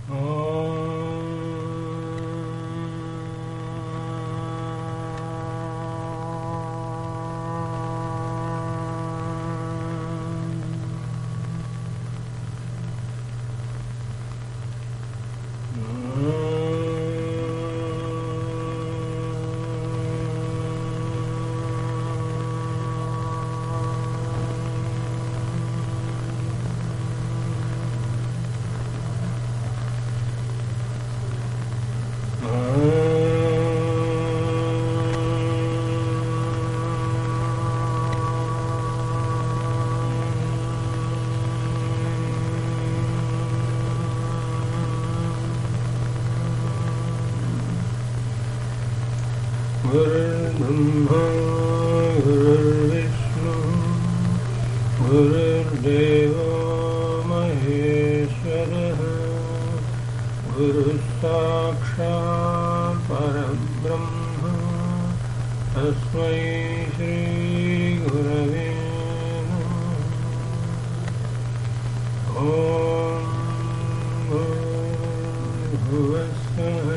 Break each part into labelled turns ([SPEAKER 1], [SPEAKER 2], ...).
[SPEAKER 1] गुरुर्ब्रह्मा गुरुर्विष्णु गुरुर्देवो महेश्वरः गुरुः साक्षात् परब्रह्म तस्मै श्रीगुरवे नमः ॐ भुवस्सः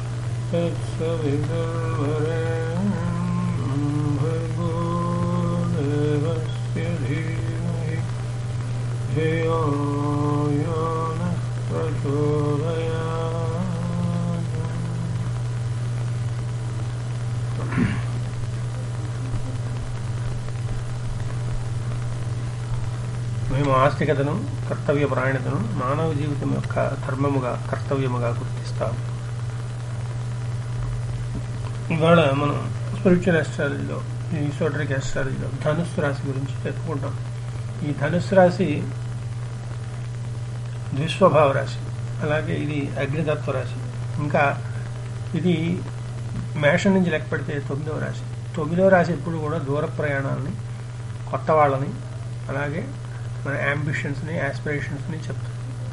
[SPEAKER 1] तत्सवितुर्वरेण्यं भर्गो देवस्य धीमहि धियो यो नः प्रचोदयात् మేము ఆస్తికతను కర్తవ్య ప్రాయణతను మానవ జీవితం యొక్క ధర్మముగా కర్తవ్యముగా గుర్తిస్తాం ఇవాళ మనం స్పిరిచువల్ ఆస్ట్రాలజీలో ఈ ఈసోటరిక్ ఆస్ట్రాలజీలో ధనుస్సు రాశి గురించి చెప్పుకుంటాం ఈ ధనుస్సు రాశి ద్విస్వభావ రాశి అలాగే ఇది అగ్నితత్వ రాశి ఇంకా ఇది మేషం నుంచి లెక్క పెడితే తొమ్మిదవ రాశి తొమ్మిదవ రాశి ఎప్పుడు కూడా దూర ప్రయాణాలని కొత్త వాళ్ళని అలాగే మన యాంబిషన్స్ని యాస్పిరేషన్స్ని చెప్తుంది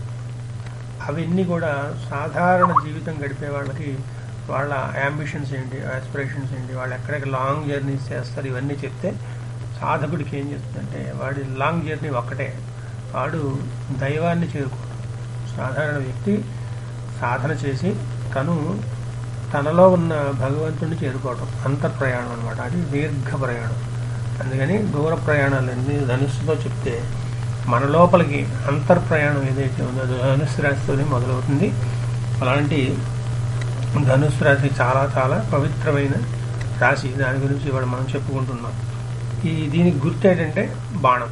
[SPEAKER 1] అవన్నీ కూడా సాధారణ జీవితం గడిపే వాళ్ళకి వాళ్ళ యాంబిషన్స్ ఏంటి ఆస్పిరేషన్స్ ఏంటి వాళ్ళు ఎక్కడెక్కడ లాంగ్ జర్నీస్ చేస్తారు ఇవన్నీ చెప్తే సాధకుడికి ఏం చెప్తుందంటే వాడి లాంగ్ జర్నీ ఒక్కటే వాడు దైవాన్ని చేరుకోవడం సాధారణ వ్యక్తి సాధన చేసి తను తనలో ఉన్న భగవంతుడిని చేరుకోవడం అంతర్ ప్రయాణం అనమాట అది దీర్ఘ ప్రయాణం అందుకని దూర ప్రయాణాలన్నీ ధనుస్సుతో చెప్తే మన లోపలికి అంతర్ ప్రయాణం ఏదైతే ఉందో అది ధనుస్సు రాశితోనే మొదలవుతుంది అలాంటి ధనుస్సు రాశి చాలా చాలా పవిత్రమైన రాశి దాని గురించి ఇవాళ మనం చెప్పుకుంటున్నాం ఈ దీనికి గుర్తు ఏంటంటే బాణం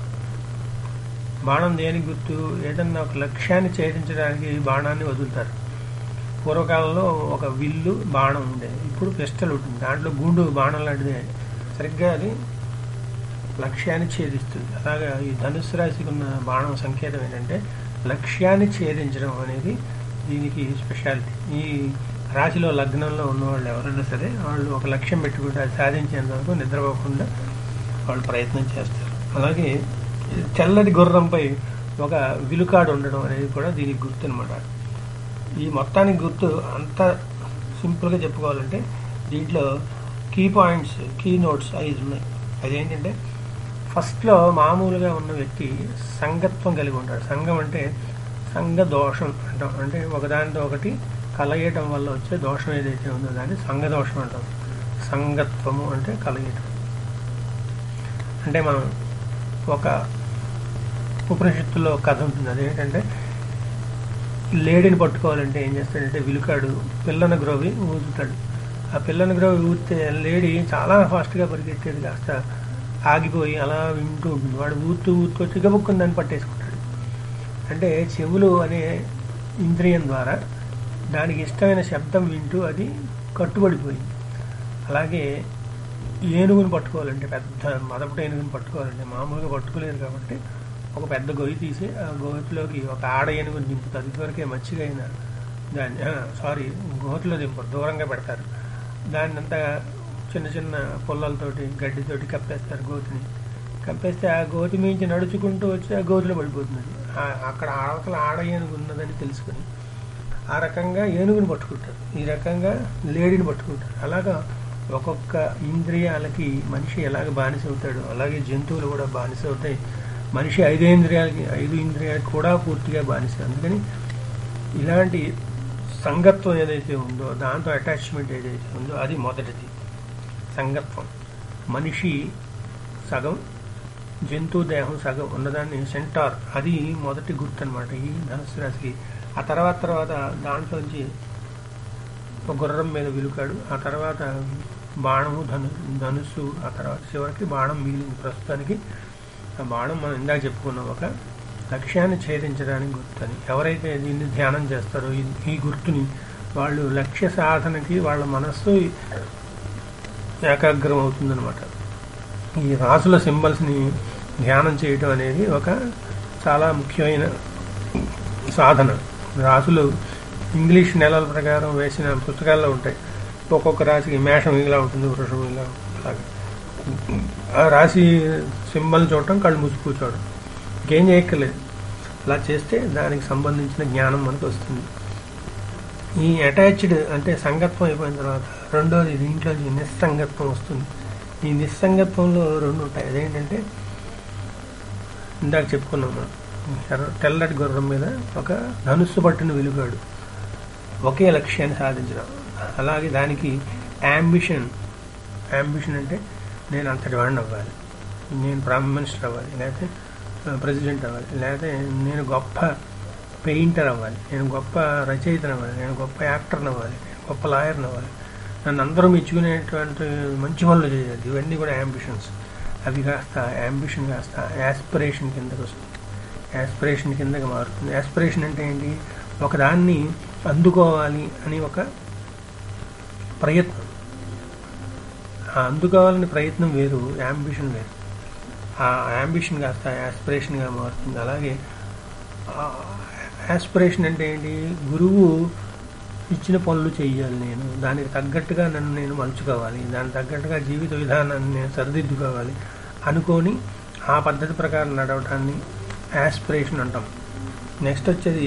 [SPEAKER 1] బాణం దేనికి గుర్తు ఏదన్నా ఒక లక్ష్యాన్ని ఛేదించడానికి బాణాన్ని వదులుతారు పూర్వకాలంలో ఒక విల్లు బాణం ఉండేది ఇప్పుడు పిస్టల్ ఉంటుంది దాంట్లో గుండు బాణం లాంటిది సరిగ్గా అది లక్ష్యాన్ని ఛేదిస్తుంది అలాగా ఈ ధనుస్సు రాశికి ఉన్న బాణం సంకేతం ఏంటంటే లక్ష్యాన్ని ఛేదించడం అనేది దీనికి స్పెషాలిటీ ఈ రాశిలో లగ్నంలో ఉన్న వాళ్ళు ఎవరైనా సరే వాళ్ళు ఒక లక్ష్యం పెట్టుకుంటే అది సాధించేంత వరకు నిద్రపోకుండా వాళ్ళు ప్రయత్నం చేస్తారు అలాగే తెల్లటి గుర్రంపై ఒక విలుకాడు ఉండడం అనేది కూడా దీనికి గుర్తు అనమాట ఈ మొత్తానికి గుర్తు అంత సింపుల్గా చెప్పుకోవాలంటే దీంట్లో కీ పాయింట్స్ కీ నోట్స్ ఐదు ఉన్నాయి అదేంటంటే ఫస్ట్లో మామూలుగా ఉన్న వ్యక్తి సంగత్వం కలిగి ఉంటాడు సంఘం అంటే సంఘ దోషం అంటాం అంటే ఒకదానితో ఒకటి కలయటం వల్ల వచ్చే దోషం ఏదైతే ఉందో దాన్ని సంఘ దోషం అంటాం సంగత్వము అంటే కలయటం అంటే మనం ఒక ఉపనిషత్తులో కథ ఉంటుంది అదేంటంటే లేడీని పట్టుకోవాలంటే ఏం చేస్తాడంటే విలుకాడు పిల్లను గ్రోవి ఊదుతాడు ఆ పిల్లను గ్రోవి ఊదితే లేడీ చాలా ఫాస్ట్గా పరిగెట్టేది కాస్త ఆగిపోయి అలా వింటూ ఉంటుంది వాడు ఊతూ ఊతుకొచ్చి గబుక్కుని దాన్ని పట్టేసుకుంటాడు అంటే చెవులు అనే ఇంద్రియం ద్వారా దానికి ఇష్టమైన శబ్దం వింటూ అది కట్టుబడిపోయింది అలాగే ఏనుగుని పట్టుకోవాలంటే పెద్ద మదపట ఏనుగుని పట్టుకోవాలంటే మామూలుగా పట్టుకోలేరు కాబట్టి ఒక పెద్ద గొయ్యి తీసి ఆ గోతిలోకి ఒక ఆడ ఏనుగుని దింపుతారు ఇదివరకే మచ్చిగా అయిన దాన్ని సారీ గోతిలో దింపరు దూరంగా పెడతారు దాన్ని అంతా చిన్న చిన్న పుల్లలతోటి గడ్డితోటి కప్పేస్తారు గోతిని కప్పేస్తే ఆ గోతి మించి నడుచుకుంటూ వచ్చి ఆ గోతిలో పడిపోతుంది అక్కడ ఆవతల ఆడ ఏనుగు ఉన్నదని తెలుసుకుని ఆ రకంగా ఏనుగుని పట్టుకుంటారు ఈ రకంగా లేడీని పట్టుకుంటారు అలాగా ఒక్కొక్క ఇంద్రియాలకి మనిషి ఎలాగ బానిస అవుతాడు అలాగే జంతువులు కూడా బానిస అవుతాయి మనిషి ఐదు ఇంద్రియాలకి ఐదు ఇంద్రియాలకి కూడా పూర్తిగా బానిస అందుకని ఇలాంటి సంగత్వం ఏదైతే ఉందో దాంతో అటాచ్మెంట్ ఏదైతే ఉందో అది మొదటిది సంగత్వం మనిషి సగం జంతు దేహం సగం ఉన్నదాన్ని సెంటార్ అది మొదటి గుర్తు అనమాట ఈ ధనుసు రాశికి ఆ తర్వాత తర్వాత దాంట్లోంచి ఒక గుర్రం మీద విలుకాడు ఆ తర్వాత బాణము ధను ధనుస్సు ఆ తర్వాత చివరికి బాణం మిగిలింది ప్రస్తుతానికి ఆ బాణం మనం ఇందాక చెప్పుకున్నాం ఒక లక్ష్యాన్ని ఛేదించడానికి గుర్తని ఎవరైతే దీన్ని ధ్యానం చేస్తారో ఈ- ఈ గుర్తుని వాళ్ళు లక్ష్య సాధనకి వాళ్ళ మనస్సు ఏకాగ్రం అవుతుందన్నమాట ఈ రాసుల సింబల్స్ని ధ్యానం చేయటం అనేది ఒక చాలా ముఖ్యమైన సాధన రాసులు ఇంగ్లీష్ నెలల ప్రకారం వేసిన పుస్తకాల్లో ఉంటాయి ఒక్కొక్క రాశికి మేషం ఇలా ఉంటుంది వృషభం ఇలా ఉంటుంది అలాగే ఆ రాశి సింబల్ చూడటం కళ్ళు మూసి కూర్చోవడం ఇంకేం చేయక్కర్లేదు అలా చేస్తే దానికి సంబంధించిన జ్ఞానం మనకు వస్తుంది ఈ అటాచ్డ్ అంటే సంగత్వం అయిపోయిన తర్వాత రెండోది దీంట్లో ఈ నిస్సంగత్వం వస్తుంది ఈ నిస్సంగత్వంలో రెండు ఉంటాయి అదేంటంటే ఇందాక చెప్పుకున్నాం మనం ఎర్ర తెల్లటి గుర్రం మీద ఒక ధనుస్సు పట్టిన వెలుగాడు ఒకే లక్ష్యాన్ని సాధించడం అలాగే దానికి యాంబిషన్ యాంబిషన్ అంటే నేను అంతటి వాడిని అవ్వాలి నేను ప్రైమ్ మినిస్టర్ అవ్వాలి లేకపోతే ప్రెసిడెంట్ అవ్వాలి లేకపోతే నేను గొప్ప పెయింటర్ అవ్వాలి నేను గొప్ప రచయితను అవ్వాలి నేను గొప్ప యాక్టర్ని అవ్వాలి నేను గొప్ప లాయర్ని అవ్వాలి నన్ను అందరూ మెచ్చుకునేటువంటి మంచి పనులు చేయాలి ఇవన్నీ కూడా యాంబిషన్స్ అవి కాస్త యాంబిషన్ కాస్త యాస్పిరేషన్ కిందకి వస్తుంది యాస్పిరేషన్ కిందకి మారుతుంది యాస్పిరేషన్ అంటే ఏంటి ఒకదాన్ని అందుకోవాలి అని ఒక ప్రయత్నం ఆ అందుకోవాలని ప్రయత్నం వేరు యాంబిషన్ వేరు ఆ యాంబిషన్ కాస్త యాస్పిరేషన్గా మారుతుంది అలాగే యాస్పిరేషన్ అంటే ఏంటి గురువు ఇచ్చిన పనులు చేయాలి నేను దానికి తగ్గట్టుగా నన్ను నేను మలుచుకోవాలి దానికి తగ్గట్టుగా జీవిత విధానాన్ని నేను సరిదిద్దుకోవాలి అనుకొని ఆ పద్ధతి ప్రకారం నడవటాన్ని యాస్పిరేషన్ అంటాం నెక్స్ట్ వచ్చేది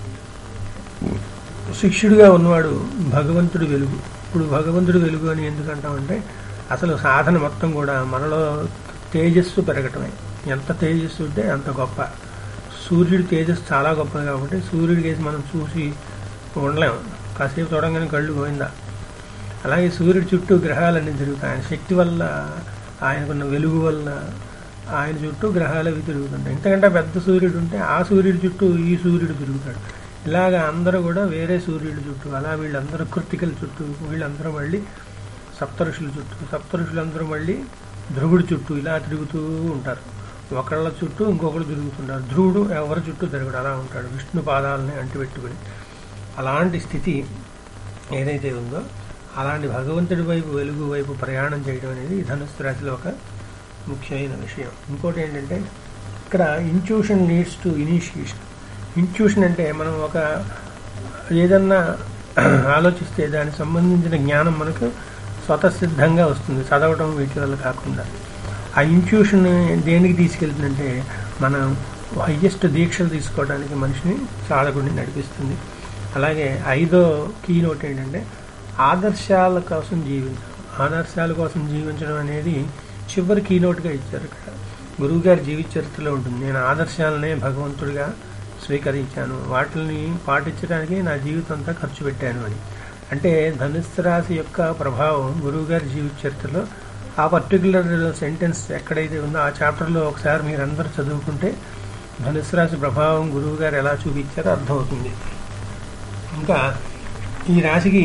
[SPEAKER 1] శిష్యుడిగా ఉన్నవాడు భగవంతుడి వెలుగు ఇప్పుడు భగవంతుడి వెలుగు అని ఎందుకు అంటామంటే అసలు సాధన మొత్తం కూడా మనలో తేజస్సు పెరగటమే ఎంత తేజస్సు ఉంటే అంత గొప్ప సూర్యుడి తేజస్సు చాలా గొప్పది కాబట్టి సూర్యుడి కేసి మనం చూసి ఉండలేము కాసేపు చూడంగానే కళ్ళు పోయిందా అలాగే సూర్యుడి చుట్టూ గ్రహాలన్నీ తిరుగుతాయి ఆయన శక్తి వల్ల ఆయనకున్న వెలుగు వల్ల ఆయన చుట్టూ గ్రహాలు అవి తిరుగుతుంటాయి ఇంతకంటే పెద్ద సూర్యుడు ఉంటే ఆ సూర్యుడి చుట్టూ ఈ సూర్యుడు తిరుగుతాడు ఇలాగ అందరూ కూడా వేరే సూర్యుడి చుట్టూ అలా వీళ్ళందరూ కృతికల చుట్టూ వీళ్ళందరూ మళ్ళీ సప్తఋషుల చుట్టూ సప్తఋషులందరూ మళ్ళీ ధ్రువుడి చుట్టూ ఇలా తిరుగుతూ ఉంటారు ఒకళ్ళ చుట్టూ ఇంకొకరు తిరుగుతుంటారు ధ్రువుడు ఎవరి చుట్టూ తిరగడు అలా ఉంటాడు విష్ణు పాదాలని అంటిపెట్టుకుని అలాంటి స్థితి ఏదైతే ఉందో అలాంటి భగవంతుడి వైపు వెలుగు వైపు ప్రయాణం చేయడం అనేది ఈ ధనుస్సు రాశిలో ఒక ముఖ్యమైన విషయం ఇంకోటి ఏంటంటే ఇక్కడ intuition needs to initiation intuition అంటే మనం ఒక ఏదన్నా ఆలోచిస్తే దానికి సంబంధించిన జ్ఞానం మనకు స్వతసిద్ధంగా వస్తుంది చదవడం వీటి వల్ల కాకుండా ఆ ఇంట్యూషన్ దేనికి తీసుకెళ్తుందంటే మనం హయ్యెస్ట్ దీక్షలు తీసుకోవడానికి మనిషిని సాధకుడిని నడిపిస్తుంది అలాగే ఐదో కీ నోట్ ఏంటంటే ఆదర్శాల కోసం జీవించడం ఆదర్శాల కోసం జీవించడం అనేది చివరి కీ నోట్గా ఇచ్చారు ఇక్కడ గురువు గారి జీవిత చరిత్రలో ఉంటుంది నేను ఆదర్శాలనే భగవంతుడిగా స్వీకరించాను వాటిని పాటించడానికి నా జీవితం అంతా ఖర్చు పెట్టాను అని అంటే ధనుస్సు రాశి యొక్క ప్రభావం గురువు గారి జీవిత చరిత్రలో ఆ పర్టికులర్ సెంటెన్స్ ఎక్కడైతే ఉందో ఆ చాప్టర్లో ఒకసారి మీరందరూ చదువుకుంటే ధనుస్సు రాశి ప్రభావం గురువు గారు ఎలా చూపించారో అర్థమవుతుంది ఇంకా ఈ రాశికి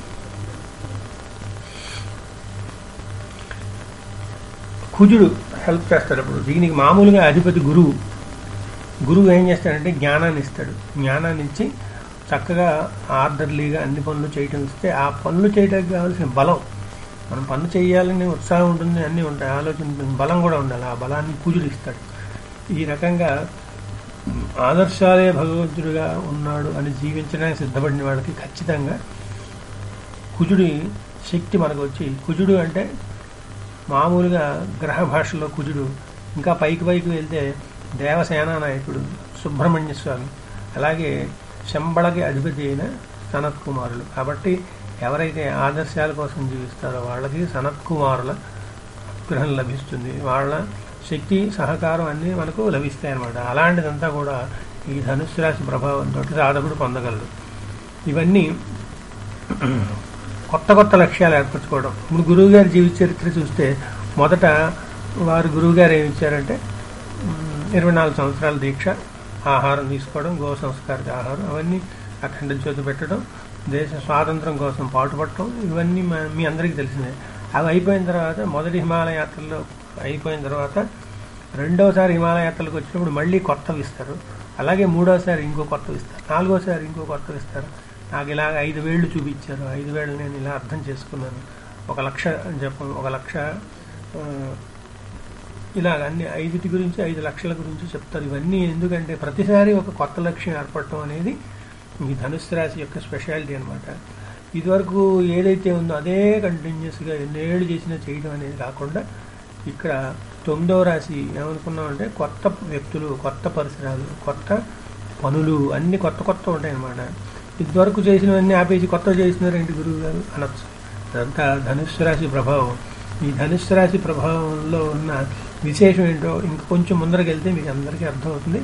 [SPEAKER 1] కుజుడు హెల్ప్ చేస్తాడు అప్పుడు దీనికి మామూలుగా అధిపతి గురువు గురువు ఏం చేస్తాడంటే జ్ఞానాన్ని ఇస్తాడు జ్ఞానాన్ని ఇచ్చి చక్కగా ఆర్డర్లీగా అన్ని పనులు చేయటం ఇస్తే ఆ పనులు చేయడానికి కావాల్సిన బలం మనం పనులు చేయాలని ఉత్సాహం ఉంటుంది అన్నీ ఉంటాయి ఆలోచన ఉంటుంది బలం కూడా ఉండాలి ఆ బలాన్ని కుజుడు ఇస్తాడు ఈ రకంగా ఆదర్శాలే భగవంతుడిగా ఉన్నాడు అని జీవించడానికి సిద్ధపడిన వాళ్ళకి ఖచ్చితంగా కుజుడి శక్తి మనకు వచ్చి కుజుడు అంటే మామూలుగా గ్రహ భాషలో కుజుడు ఇంకా పైకి పైకి వెళ్తే దేవసేనా నాయకుడు సుబ్రహ్మణ్య స్వామి అలాగే శంబళకి అధిపతి అయిన సనత్ కుమారులు కాబట్టి ఎవరైతే ఆదర్శాల కోసం జీవిస్తారో వాళ్ళకి సనత్ కుమారుల అనుగ్రహం లభిస్తుంది వాళ్ళ శక్తి సహకారం అన్నీ మనకు లభిస్తాయి అన్నమాట అలాంటిదంతా కూడా ఈ ధనుస్సు రాశి ప్రభావంతో సాధకుడు పొందగలడు ఇవన్నీ కొత్త కొత్త లక్ష్యాలు ఏర్పరచుకోవడం ఇప్పుడు గురువు గారి జీవిత చరిత్ర చూస్తే మొదట వారు గురువు గారు ఏమి ఇచ్చారంటే ఉమ్, ఇరవై నాలుగు సంవత్సరాల దీక్ష ఆహారం తీసుకోవడం గో సంస్కారిత ఆహారం అవన్నీ అఖండ జ్యోతి పెట్టడం దేశ స్వాతంత్రం కోసం పాటుపడటం ఇవన్నీ మా- మీ అందరికీ తెలిసిందే అవి అయిపోయిన తర్వాత మొదటి హిమాలయ యాత్రలో అయిపోయిన తర్వాత రెండోసారి హిమాలయ యాత్రలకు వచ్చినప్పుడు మళ్ళీ కొత్తవి ఇస్తారు అలాగే మూడోసారి ఇంకో కొత్తవి ఇస్తారు నాలుగోసారి ఇంకో కొత్తవి ఇస్తారు నాకు ఇలాగ ఐదు వేళ్ళు చూపించారు ఐదు వేళ్ళు నేను ఇలా అర్థం చేసుకున్నాను ఒక లక్ష అని చెప్పం ఒక లక్ష ఆ, ఇలాగ అన్ని ఐదుటి గురించి ఐదు లక్షల గురించి చెప్తారు ఇవన్నీ ఎందుకంటే ప్రతిసారి ఒక కొత్త లక్ష్యం ఏర్పడటం అనేది ఈ ధనుస్సు రాశి యొక్క స్పెషాలిటీ అనమాట ఇదివరకు ఏదైతే ఉందో అదే కంటిన్యూస్గా ఎన్నేళ్ళు చేసినా చేయడం అనేది కాకుండా ఇక్కడ తొమ్మిదవ రాశి ఏమనుకున్నామంటే కొత్త వ్యక్తులు కొత్త పరిసరాలు కొత్త పనులు అన్ని కొత్త కొత్త ఉంటాయి అన్నమాట ఇదివరకు చేసినవన్నీ ఆపేసి కొత్త చేసినారేంటి గురువు గారు అనొచ్చు అదంతా ధనుస్సు రాశి ప్రభావం ఈ ధనుస్సు రాశి ప్రభావంలో ఉన్న విశేషం ఏంటో ఇంక కొంచెం ముందరకు వెళ్తే మీకు అందరికీ అర్థమవుతుంది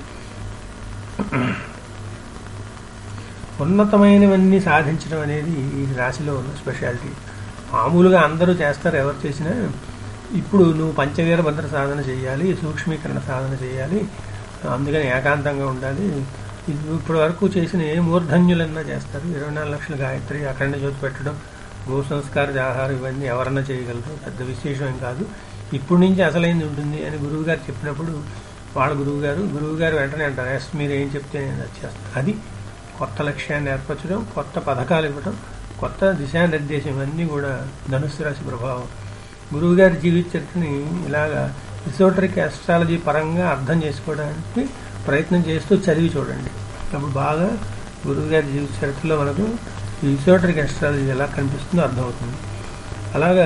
[SPEAKER 1] ఉన్నతమైనవన్నీ సాధించడం అనేది ఈ రాశిలో ఉన్న స్పెషాలిటీ మామూలుగా అందరూ చేస్తారు ఎవరు చేసినా ఇప్పుడు నువ్వు పంచవీర భద్ర సాధన చేయాలి సూక్ష్మీకరణ సాధన చేయాలి అందుకని ఏకాంతంగా ఉండాలి ఇది ఇప్పటి వరకు చేసిన ఏ మూర్ధన్యులన్నా చేస్తారు ఇరవై నాలుగు లక్షల గాయత్రి అఖండ జ్యోతి పెట్టడం గో సంస్కార ఆహారం ఇవన్నీ ఎవరన్నా చేయగలరు పెద్ద విశేషం ఏం కాదు ఇప్పుడు నుంచి అసలైంది ఉంటుంది అని గురువు గారు చెప్పినప్పుడు వాళ్ళ గురువు గారు గురువు గారు వెంటనే అంటారు ఎస్ మీరు ఏం చెప్తే నేను అది చేస్తాను అది కొత్త లక్ష్యాన్ని ఏర్పరచడం కొత్త పథకాలు ఇవ్వడం కొత్త దిశానిర్దేశం ఇవన్నీ కూడా ధనుస్సు రాశి ప్రభావం గురువు గారి జీవిత చరిత్రని ఇలాగా ఇసోటరిక్ ఆస్ట్రాలజీ పరంగా అర్థం చేసుకోవడానికి ప్రయత్నం చేస్తూ చదివి చూడండి అప్పుడు బాగా గురువు గారి జీవిత చరిత్రలో మనకు ఈ ఇసోటరిక్ ఆస్ట్రాలజీ ఎలా కనిపిస్తుందో అర్థమవుతుంది అలాగా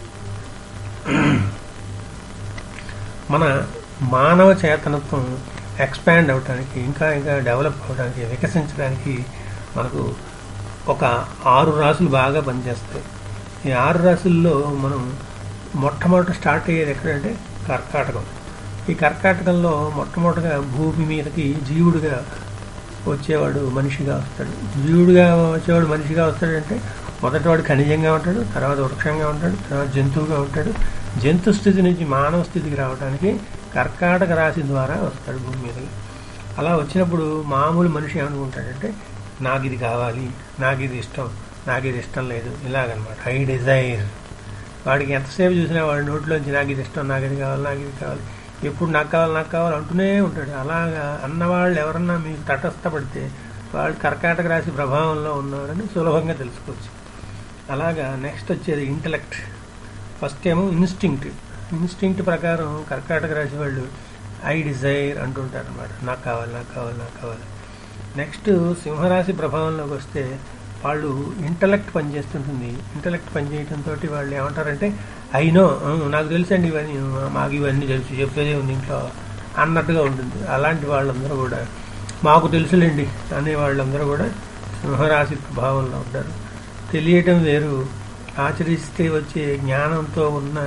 [SPEAKER 1] మన మానవ చేతనత్వం ఎక్స్పాండ్ అవడానికి ఇంకా ఇంకా డెవలప్ అవడానికి వికసించడానికి మనకు ఒక ఆరు రాసులు బాగా పనిచేస్తాయి ఈ ఆరు రాసుల్లో మనం మొట్టమొదట స్టార్ట్ అయ్యేది ఎక్కడంటే కర్కాటకం ఈ కర్కాటకంలో మొట్టమొదటిగా భూమి మీదకి జీవుడిగా వచ్చేవాడు మనిషిగా వస్తాడు జీవుడిగా వచ్చేవాడు మనిషిగా వస్తాడంటే మొదటివాడు ఖనిజంగా ఉంటాడు తర్వాత వృక్షంగా ఉంటాడు తర్వాత జంతువుగా ఉంటాడు జంతు స్థితి నుంచి మానవ స్థితికి రావడానికి కర్కాటక రాశి ద్వారా వస్తాడు భూమి మీదకి అలా వచ్చినప్పుడు మామూలు మనిషి ఏమనుకుంటాడంటే నాకు ఇది కావాలి నాకు ఇది ఇష్టం నాకు ఇది ఇష్టం లేదు ఇలాగనమాట ఐ డిజైర్ వాడికి ఎంతసేపు చూసినా వాడి నోట్లోంచి నాకు ఇది ఇష్టం నాకు ఇది కావాలి నాకు ఇది కావాలి ఎప్పుడు నాకు కావాలి నాకు కావాలి అంటూనే ఉంటాడు అలాగా అన్నవాళ్ళు ఎవరన్నా మీకు తటస్థపడితే వాళ్ళు కర్కాటక రాశి ప్రభావంలో ఉన్నారని సులభంగా తెలుసుకోవచ్చు అలాగా నెక్స్ట్ వచ్చేది ఇంటలెక్ట్ ఫస్ట్ ఏమో ఇన్స్టింక్ట్ ఇన్స్టింక్ట్ ప్రకారం కర్కాటక రాశి వాళ్ళు ఐ డిజైర్ అంటుంటారు అనమాట నాకు కావాలి నాకు కావాలి నాకు కావాలి నెక్స్ట్ సింహరాశి ప్రభావంలోకి వస్తే వాళ్ళు ఇంటలెక్ట్ పనిచేస్తుంటుంది ఇంటలెక్ట్ పనిచేయడంతో వాళ్ళు ఏమంటారంటే అయినో నాకు తెలుసండి ఇవన్నీ మాకు ఇవన్నీ తెలుసు చెప్పేదే ఉంది ఇంట్లో అన్నట్టుగా ఉంటుంది అలాంటి వాళ్ళందరూ కూడా మాకు తెలుసులేండి అనే వాళ్ళందరూ కూడా సింహరాశి ప్రభావంలో ఉంటారు తెలియటం వేరు ఆచరిస్తే వచ్చే జ్ఞానంతో ఉన్న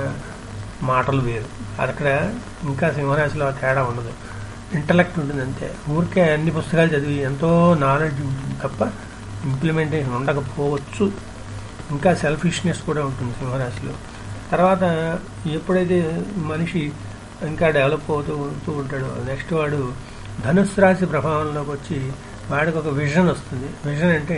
[SPEAKER 1] మాటలు వేరు అక్కడ ఇంకా సింహరాశిలో ఆ తేడా ఉండదు ఇంటలెక్ట్ ఉంటుంది అంతే ఊరికే అన్ని పుస్తకాలు చదివి ఎంతో నాలెడ్జ్ ఉంటుంది తప్ప ఇంప్లిమెంటేషన్ ఉండకపోవచ్చు ఇంకా సెల్ఫిష్నెస్ కూడా ఉంటుంది సింహరాశిలో తర్వాత ఎప్పుడైతే మనిషి ఇంకా డెవలప్ అవుతూ అవుతూ ఉంటాడో నెక్స్ట్ వాడు ధనుస్సు రాశి ప్రభావంలోకి వచ్చి వాడికి ఒక విజన్ వస్తుంది విజన్ అంటే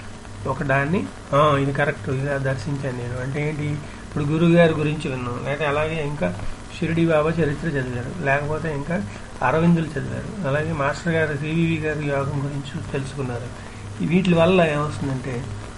[SPEAKER 1] ఒక దాన్ని "ఆ, ఇది కరెక్ట్ ఇలా దర్శించాను నేను అంటే ఏంటి ఇప్పుడు గురువు గారి గురించి విన్నాం లేకపోతే అలాగే ఇంకా షిరిడి బాబా చరిత్ర చదివారు లేకపోతే ఇంకా అరవిందులు చదివారు అలాగే మాస్టర్ గారు సివివి గారి యోగం గురించి తెలుసుకున్నారు ఈ వీటి వల్ల ఏమవుతుందంటే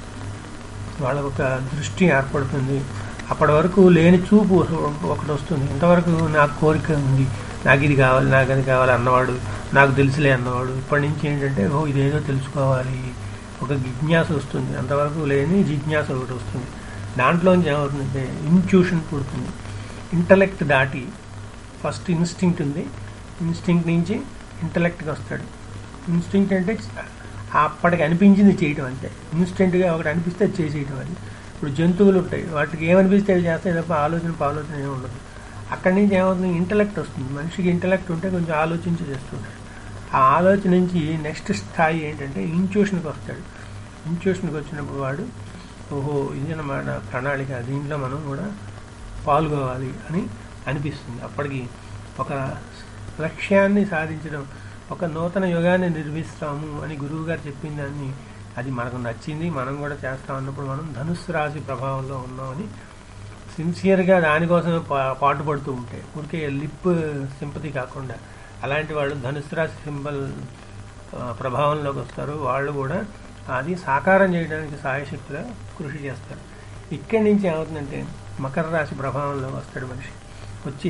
[SPEAKER 1] వాళ్ళకు ఒక దృష్టి ఏర్పడుతుంది అప్పటి వరకు లేని చూపు ఒకటి వస్తుంది ఇంతవరకు నాకు కోరిక ఉంది నాకు ఇది కావాలి నాకు అది కావాలి అన్నవాడు నాకు తెలుసులే అన్నవాడు ఇప్పటి నుంచి ఏంటంటే ఓ ఇదేదో తెలుసుకోవాలి ఒక జిజ్ఞాస వస్తుంది అంతవరకు లేని జిజ్ఞాస ఒకటి వస్తుంది దాంట్లోంచి ఏమవుతుందంటే ఇన్ట్యూషన్ పుడుతుంది ఇంటలెక్ట్ దాటి ఫస్ట్ ఇన్స్టింక్ట్ ఉంది ఇన్స్టింక్ట్ నుంచి ఇంటలెక్ట్కి వస్తాడు ఇన్స్టింక్ట్ అంటే అప్పటికి అనిపించింది చేయటం అంతే ఇన్స్టెంట్గా ఒకటి అనిపిస్తే అది చేసేయటం అది ఇప్పుడు జంతువులు ఉంటాయి వాటికి ఏమనిపిస్తే అవి చేస్తాయి తప్ప ఆలోచన ఆలోచన ఏమి ఉండదు అక్కడి నుంచి ఏమవుతుంది ఇంటలెక్ట్ వస్తుంది మనిషికి ఇంటలెక్ట్ ఉంటే కొంచెం ఆలోచించి చేస్తుంటాడు ఆ ఆలోచన నుంచి నెక్స్ట్ స్థాయి ఏంటంటే ఇంట్యూషన్కి వస్తాడు ఇంట్యూషన్కి వచ్చినప్పుడు వాడు ఓహో ఇది అన్నమాట ప్రణాళిక దీంట్లో మనం కూడా పాల్గొవాలి అని అనిపిస్తుంది అప్పటికి ఒక లక్ష్యాన్ని సాధించడం ఒక నూతన యుగాన్ని నిర్మిస్తాము అని గురువు గారు చెప్పిన దాన్ని అది మనకు నచ్చింది మనం కూడా చేస్తాం అన్నప్పుడు మనం ధనుస్సు రాశి ప్రభావంలో ఉన్నామని సిన్సియర్గా దానికోసమే పా పాటుపడుతూ ఉంటే ఊరికే లిప్ సింపతి కాకుండా అలాంటి వాళ్ళు ధనుసు రాశి సింబల్ ఆ, ప్రభావంలోకి వస్తారు వాళ్ళు కూడా అది సాకారం చేయడానికి సాయశక్తిగా కృషి చేస్తారు ఇక్కడి నుంచి ఏమవుతుందంటే మకర రాశి ప్రభావంలోకి వస్తాడు మనిషి వచ్చి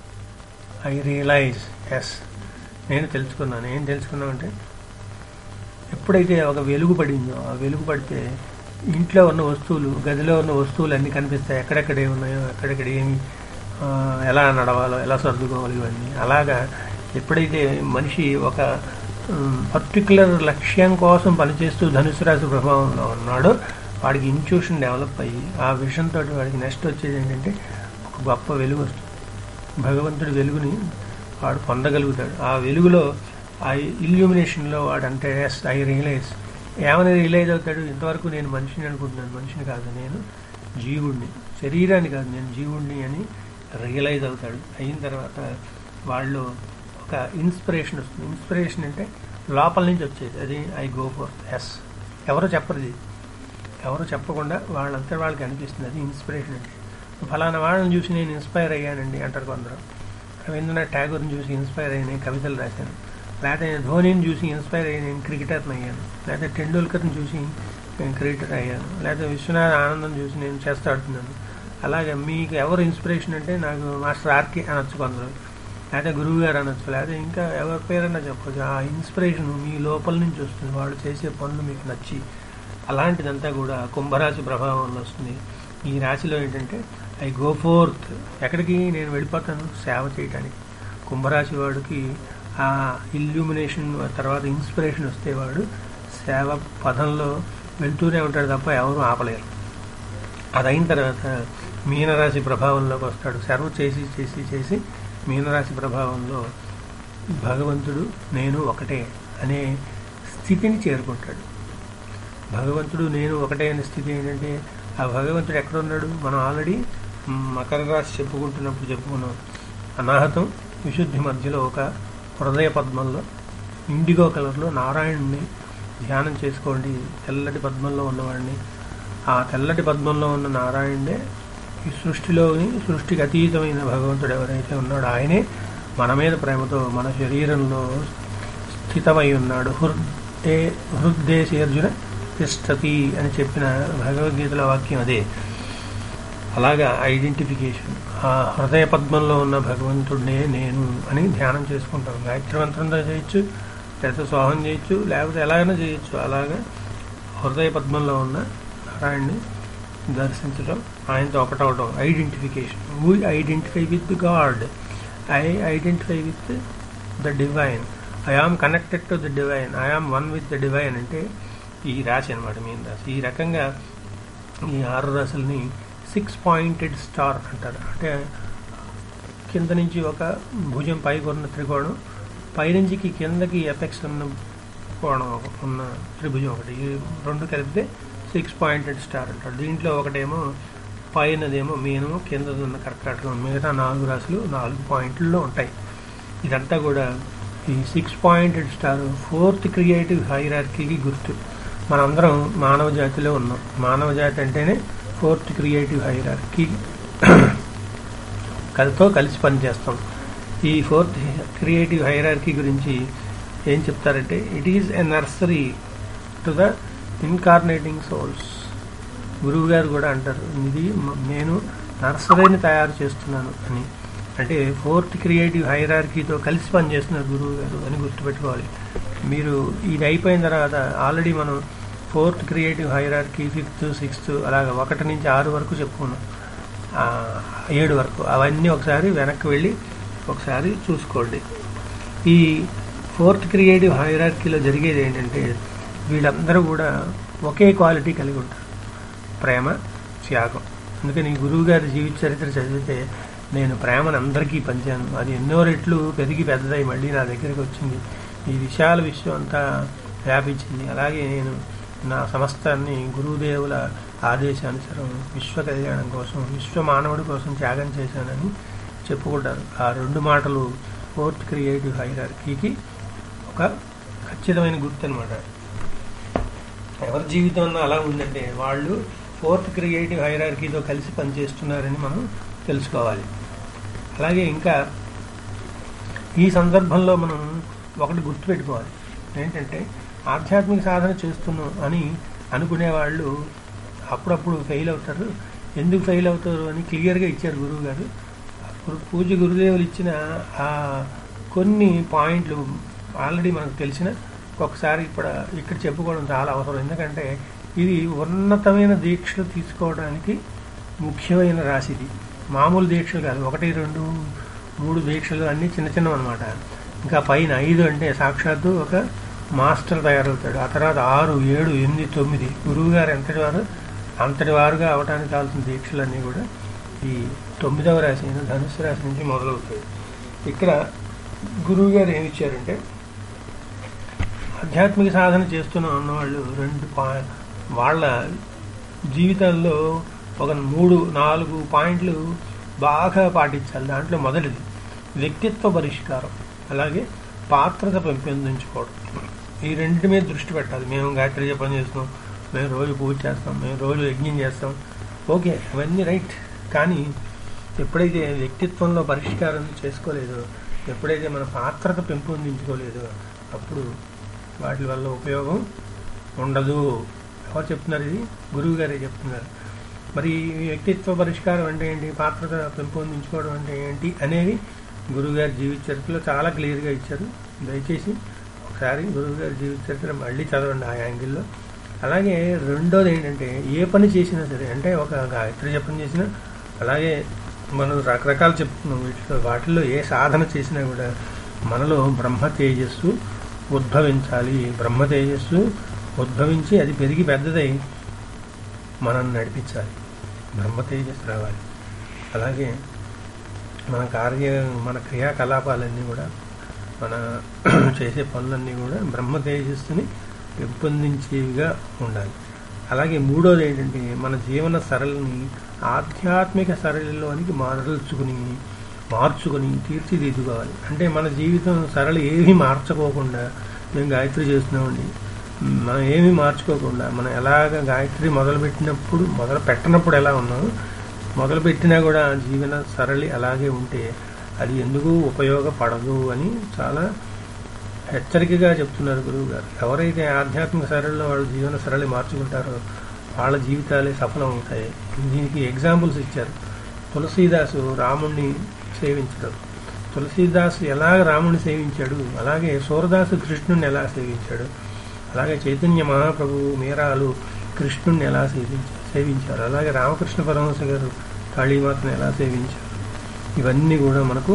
[SPEAKER 1] ఐ రియలైజ్ ఎస్ నేను తెలుసుకున్నాను ఏం తెలుసుకున్నామంటే ఎప్పుడైతే ఒక వెలుగు పడిందో ఆ వెలుగు పడితే ఇంట్లో ఉన్న వస్తువులు గదిలో ఉన్న వస్తువులు అన్నీ కనిపిస్తాయి ఎక్కడెక్కడ ఏమి ఉన్నాయో ఎక్కడెక్కడ ఏమి ఆ, ఎలా నడవాలో ఎలా సర్దుకోవాలి ఇవన్నీ అలాగా ఎప్పుడైతే మనిషి ఒక పర్టికులర్ లక్ష్యం కోసం పనిచేస్తూ ధనుసు రాశి ప్రభావంలో ఉన్నాడో వాడికి ఇంట్యూషన్ డెవలప్ అయ్యి ఆ విషయంతో వాడికి నెక్స్ట్ వచ్చేది ఏంటంటే ఒక గొప్ప వెలుగు వస్తుంది భగవంతుడి వెలుగుని వాడు పొందగలుగుతాడు ఆ వెలుగులో ఆ ఇల్యూమినేషన్లో వాడు అంటే ఎస్ ఐ రియలైజ్ ఏమని రియలైజ్ అవుతాడు ఇంతవరకు నేను మనిషిని అనుకుంటున్నాను మనిషిని కాదు నేను జీవుడిని శరీరాన్ని కాదు నేను జీవుడిని అని రియలైజ్ అవుతాడు అయిన తర్వాత వాళ్ళు ఒక ఇన్స్పిరేషన్ వస్తుంది ఇన్స్పిరేషన్ అంటే లోపల నుంచి వచ్చేది అది ఐ గో ఫర్ ఎస్ ఎవరు చెప్పరు ఇది ఎవరు చెప్పకుండా వాళ్ళంతా వాళ్ళకి అనిపిస్తుంది అది ఇన్స్పిరేషన్ అంటే ఫలానా వాళ్ళని చూసి నేను ఇన్స్పైర్ అయ్యానండి అంటారు కొందరు రవీంద్రనాథ్ ట్యాగూర్ని చూసి ఇన్స్పైర్ అయ్యి నేను కవితలు రాశాను లేకపోతే ధోనిని చూసి ఇన్స్పైర్ అయ్యి నేను క్రికెటర్ని అయ్యాను లేకపోతే టెండూల్కర్ని చూసి నేను క్రికెటర్ అయ్యాను లేకపోతే విశ్వనాథ్ ఆనందం చూసి నేను చెస్ ఆడుతున్నాను అలాగే మీకు ఎవరు ఇన్స్పిరేషన్ అంటే నాకు మాస్టర్ ఆర్కే అనొచ్చు కొందరు లేకపోతే గురువు గారు అనొచ్చు లేకపోతే ఇంకా ఎవరి పేరైనా చెప్పొచ్చు ఆ ఇన్స్పిరేషన్ మీ లోపల నుంచి వస్తుంది వాళ్ళు చేసే పనులు మీకు నచ్చి అలాంటిదంతా కూడా కుంభరాశి ప్రభావంలో వస్తుంది ఈ రాశిలో ఏంటంటే ఐ గో ఫోర్త్ ఎక్కడికి నేను వెళ్ళిపోతాను సేవ చేయడానికి కుంభరాశి వాడికి ఆ ఇల్యూమినేషన్ తర్వాత ఇన్స్పిరేషన్ వస్తే వాడు సేవ పదంలో వెళ్తూనే ఉంటాడు తప్ప ఎవరు ఆపలేరు అది అయిన తర్వాత మీనరాశి ప్రభావంలోకి వస్తాడు సర్వ్ చేసి చేసి చేసి మీనరాశి ప్రభావంలో భగవంతుడు నేను ఒకటే అనే స్థితిని చేరుకుంటాడు భగవంతుడు నేను ఒకటే అనే స్థితి ఏంటంటే ఆ భగవంతుడు ఎక్కడ ఉన్నాడు మనం ఆల్రెడీ మకర రాశి చెప్పుకుంటున్నప్పుడు చెప్పుకున్నాం అనాహతం విశుద్ధి మధ్యలో ఒక హృదయ పద్మంలో ఇండిగో కలర్లో నారాయణుని ధ్యానం చేసుకోండి తెల్లటి పద్మంలో ఉన్నవాడిని ఆ తెల్లటి పద్మంలో ఉన్న నారాయణుడే ఈ సృష్టిలోని సృష్టికి అతీతమైన భగవంతుడు ఎవరైతే ఉన్నాడో ఆయనే మన మీద ప్రేమతో మన శరీరంలో స్థితమై ఉన్నాడు హృదే హృద్దేశి అర్జున తిష్టతి అని చెప్పిన భగవద్గీతల వాక్యం అదే అలాగా ఐడెంటిఫికేషన్ ఆ హృదయ పద్మంలో ఉన్న భగవంతుడినే నేను అని ధ్యానం చేసుకుంటాం గాయత్రి మంత్రంతో చేయొచ్చు లేకపోతే సోహం చేయొచ్చు లేకపోతే ఎలాగైనా చేయొచ్చు అలాగా హృదయ పద్మంలో ఉన్న నారాయణ్ణి దర్శించడం ఆయనతో ఒకటవడం identification we identify with God I identify with the divine I am connected to the divine I am one with the divine అంటే ఈ రాశి అనమాట మీన్ రాశి ఈ రకంగా ఈ ఆరు రాశుల్ని సిక్స్ పాయింటెడ్ స్టార్ అంటారు అంటే కింద నుంచి ఒక భుజం పైకి ఉన్న త్రికోణం పైనుంచికి కిందకి ఎపెక్స్ ఉన్న కోణం ఒక- ఉన్న త్రిభుజం ఒకటి ఈ రెండు కలిపితే సిక్స్ పాయింటెడ్ స్టార్ అంటారు దీంట్లో ఒకటేమో పైనదేమో మీనము కిందది ఉన్న కర్కాటకం మిగతా నాలుగు రాశులు నాలుగు పాయింట్లలో ఉంటాయి ఇదంతా కూడా ఈ six pointed star fourth creative హైరార్కీకి గుర్తు మనందరం మానవ జాతిలో ఉన్నాం మానవ జాతి అంటేనే ఫోర్త్ క్రియేటివ్ హైరార్కీ కలితో కలిసి పనిచేస్తాం ఈ ఫోర్త్ క్రియేటివ్ హైరార్కీ గురించి ఏం చెప్తారంటే it is a nursery to the incarnating souls గురువు గారు కూడా అంటారు ఇది మ- నేను నర్సరీని తయారు చేస్తున్నాను అని అంటే ఫోర్త్ క్రియేటివ్ హైరార్కీతో కలిసి పనిచేస్తున్నారు గురువు గారు అని గుర్తుపెట్టుకోవాలి మీరు ఇది అయిపోయిన తర్వాత ఆల్రెడీ మనం fourth creative hierarchy fifth sixth అలాగ ఒకటి నుంచి ఆరు వరకు చెప్పుకున్నాం ఆ, ఏడు వరకు అవన్నీ ఒకసారి వెనక్కి వెళ్ళి ఒకసారి చూసుకోండి ఈ ఫోర్త్ క్రియేటివ్ హైరార్కీలో జరిగేది ఏంటంటే వీళ్ళందరూ కూడా ఒకే క్వాలిటీ కలిగి ఉంటారు ప్రేమ త్యాగం అందుకని గురువు గారి జీవిత చరిత్ర చదివితే నేను ప్రేమను అందరికీ పంచాను అది ఎన్నో రెట్లు పెరిగి పెద్దదై మళ్ళీ నా దగ్గరికి వచ్చింది ఈ విశాల విశ్వం అంతా వ్యాపించింది అలాగే నేను నా సమస్తాన్ని గురుదేవుల ఆదేశానుసారం విశ్వ కళ్యాణం కోసం విశ్వ మానవుడి కోసం త్యాగం చేశానని చెప్పుకుంటారు ఆ రెండు మాటలు ఫోర్త్ క్రియేటివ్ హైరార్కీకి ఒక ఖచ్చితమైన గుర్తు అనమాట ఎవరి జీవితంలో అలా ఉందంటే వాళ్ళు ఫోర్త్ క్రియేటివ్ హైరార్కీతో కలిసి పనిచేస్తున్నారని మనం తెలుసుకోవాలి అలాగే ఇంకా ఈ సందర్భంలో మనం ఒకటి గుర్తుపెట్టుకోవాలి ఏంటంటే ఆధ్యాత్మిక సాధన చేస్తున్నాం అని అనుకునే వాళ్ళు అప్పుడప్పుడు ఫెయిల్ అవుతారు ఎందుకు ఫెయిల్ అవుతారు అని క్లియర్గా ఇచ్చారు గురువు గారు అప్పుడు పూజ గురుదేవులు ఇచ్చిన ఆ కొన్ని పాయింట్లు ఆల్రెడీ మనకు తెలిసిన ఒకసారి ఇప్పుడు ఇక్కడ చెప్పుకోవడం చాలా అవసరం ఎందుకంటే ఇది ఉన్నతమైన దీక్షలు తీసుకోవడానికి ముఖ్యమైన రాశి ఇది మామూలు దీక్షలు కాదు ఒకటి రెండు మూడు దీక్షలు అన్నీ చిన్న చిన్నవి అనమాట ఇంకా పైన ఐదు అంటే సాక్షాత్తు ఒక మాస్టర్ తయారవుతాడు ఆ తర్వాత ఆరు ఏడు ఎనిమిది తొమ్మిది గురువు గారు ఎంతటి వారు అంతటి వారుగా అవడానికి కావాల్సిన దీక్షలన్నీ కూడా ఈ తొమ్మిదవ రాశి అయిన ధనుసు రాశి నుంచి మొదలవుతాయి ఇక్కడ గురువు గారు ఏమి ఇచ్చారంటే ఆధ్యాత్మిక సాధన చేస్తున్నాం అన్నవాళ్ళు రెండు పా వాళ్ళ జీవితాల్లో ఒక మూడు నాలుగు పాయింట్లు బాగా పాటించాలి దాంట్లో మొదటిది వ్యక్తిత్వ పరిష్కారం అలాగే పాత్రత పెంపొందించుకోవడం ఈ రెండింటి మీద దృష్టి పెట్టాలి మేము గాయత్రి జపం చేస్తున్నాం మేము రోజు పూజ చేస్తాం మేము రోజు యజ్ఞం చేస్తాం ఓకే అవన్నీ రైట్ కానీ ఎప్పుడైతే వ్యక్తిత్వంలో పరిష్కారం చేసుకోలేదో ఎప్పుడైతే మన పాత్రత పెంపొందించుకోలేదో అప్పుడు వాటి వల్ల ఉపయోగం ఉండదు ఎవరు చెప్తున్నారు ఇది గురువు గారే చెప్తున్నారు మరి ఈ వ్యక్తిత్వ పరిష్కారం అంటే ఏంటి పాత్రత పెంపొందించుకోవడం అంటే ఏంటి అనేది గురువుగారి జీవిత చరిత్రలో చాలా క్లియర్గా ఇచ్చారు దయచేసి ఒకసారి గురువుగారి జీవిత చరిత్ర మళ్ళీ చదవండి ఆ యాంగిల్లో అలాగే రెండోది ఏంటంటే ఏ పని చేసినా సరే అంటే ఒక గాయత్రి జపం చేసినా అలాగే మనం రకరకాలు చెప్తున్నాం వీటిలో వాటిల్లో ఏ సాధన చేసినా కూడా మనలో బ్రహ్మ తేజస్సు ఉద్భవించాలి బ్రహ్మ తేజస్సు ఉద్భవించి అది పెరిగి పెద్దదై మనం నడిపించాలి బ్రహ్మ తేజస్సు రావాలి అలాగే మన కార్య మన క్రియాకలాపాలన్నీ కూడా మన చేసే పనులన్నీ కూడా బ్రహ్మ తేజస్సుని పెంపొందించేవిగా ఉండాలి అలాగే మూడోది ఏంటంటే మన జీవన సరళిని ఆధ్యాత్మిక సరళిలోనికి మార్చుకుని మార్చుకొని తీర్చిదిద్దుకోవాలి అంటే మన జీవితం సరళి ఏమీ మార్చుకోకుండా మేము గాయత్రి చేస్తున్నామండి మనం ఏమీ మార్చుకోకుండా మనం ఎలాగ గాయత్రి మొదలుపెట్టినప్పుడు మొదలు పెట్టినప్పుడు ఎలా ఉన్నామో మొదలుపెట్టినా కూడా జీవన సరళి అలాగే ఉంటే అది ఎందుకు ఉపయోగపడదు అని చాలా హెచ్చరికగా చెప్తున్నారు గురువు గారు ఎవరైతే ఆధ్యాత్మిక సరళిలో వాళ్ళ జీవన సరళి మార్చుకుంటారో వాళ్ళ జీవితాలే సఫలం అవుతాయి దీనికి ఎగ్జాంపుల్స్ ఇచ్చారు తులసీదాసు రాముణ్ణి సేవించడం తులసీదాసు ఎలా రాముని సేవించాడు అలాగే సూరదాసు కృష్ణుని ఎలా సేవించాడు అలాగే చైతన్య మహాప్రభు మీరాలు కృష్ణుణ్ణి ఎలా సేవించారు సేవించారు అలాగే రామకృష్ణ పరమహంస గారు కాళీమాతను ఎలా సేవించారు ఇవన్నీ కూడా మనకు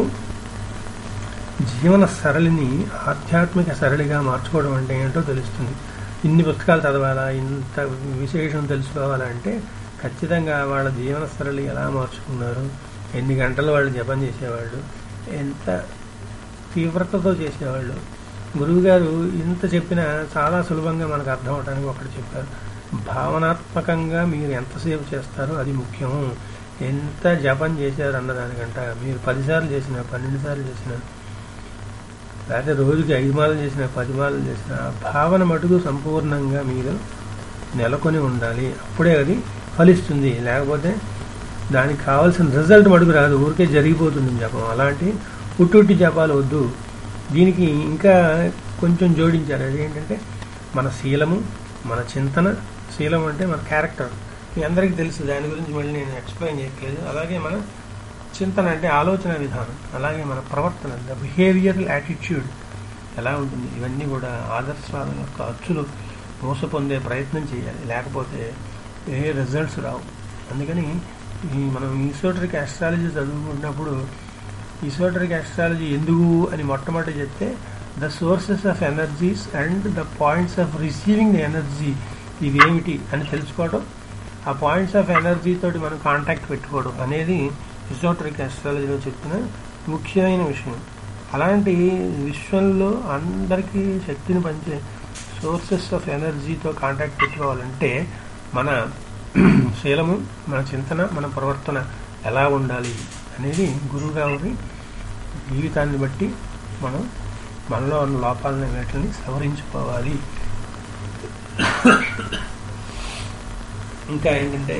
[SPEAKER 1] జీవన సరళిని ఆధ్యాత్మిక సరళిగా మార్చుకోవడం అంటే ఏంటో తెలుస్తుంది ఇన్ని పుస్తకాలు చదవాలా ఇంత విశేషం తెలుసుకోవాలంటే ఖచ్చితంగా వాళ్ళ జీవన సరళి ఎలా మార్చుకున్నారు ఎన్ని గంటలు వాళ్ళు జపం చేసేవాళ్ళు ఎంత తీవ్రతతో చేసేవాళ్ళు గురువుగారు ఇంత చెప్పినా చాలా సులభంగా మనకు అర్థం అవడానికి ఒకటి చెప్పారు భావనాత్మకంగా మీరు ఎంతసేపు చేస్తారో అది ముఖ్యం ఎంత జపం చేశారు అన్నదానికంట మీరు పదిసార్లు చేసిన పన్నెండు సార్లు చేసిన లేకపోతే రోజుకి ఐదు మాలలు చేసిన పది మాలలు చేసిన ఆ భావన మటుకు సంపూర్ణంగా మీరు నెలకొని ఉండాలి అప్పుడే అది ఫలిస్తుంది లేకపోతే దానికి కావాల్సిన రిజల్ట్ మటుకు రాదు ఊరికే జరిగిపోతుంది జపం అలాంటి ఉట్టుట్టి జపాలు వద్దు దీనికి ఇంకా కొంచెం జోడించారు అదేంటంటే మన శీలము మన చింతన శీలం అంటే మన క్యారెక్టర్ మీ అందరికీ తెలుసు దాని గురించి మళ్ళీ నేను ఎక్స్ప్లెయిన్ చేయట్లేదు అలాగే మన చింతన అంటే ఆలోచన విధానం అలాగే మన ప్రవర్తన ద బిహేవియరల్ యాటిట్యూడ్ ఎలా ఉంటుంది ఇవన్నీ కూడా ఆదర్శవాదం యొక్క అచ్చులు మోసపొందే ప్రయత్నం చేయాలి లేకపోతే ఏ రిజల్ట్స్ రావు అందుకని ఈ మనం ఈసోటరిక్ ఆస్ట్రాలజీ చదువుకున్నప్పుడు ఈసోటరిక్ ఆస్ట్రాలజీ ఎందుకు అని మొట్టమొదటి చెప్తే the sources of energies and the points of receiving the energy ఇవేమిటి అని తెలుసుకోవడం ఆ పాయింట్స్ ఆఫ్ ఎనర్జీ తోటి మనం కాంటాక్ట్ పెట్టుకోవడం అనేది ఇసోటరిక్ ఆస్ట్రాలజీలో చెప్పిన ముఖ్యమైన విషయం అలాంటి విశ్వంలో అందరికీ శక్తిని పంచే సోర్సెస్ ఆఫ్ ఎనర్జీతో కాంటాక్ట్ పెట్టుకోవాలంటే మన శీలము మన చింతన మన ప్రవర్తన ఎలా ఉండాలి అనేది గురువుగారి జీవితాన్ని బట్టి మనం మనలో ఉన్న లోపాలని వీటిని సవరించుకోవాలి ఇంకా ఏంటంటే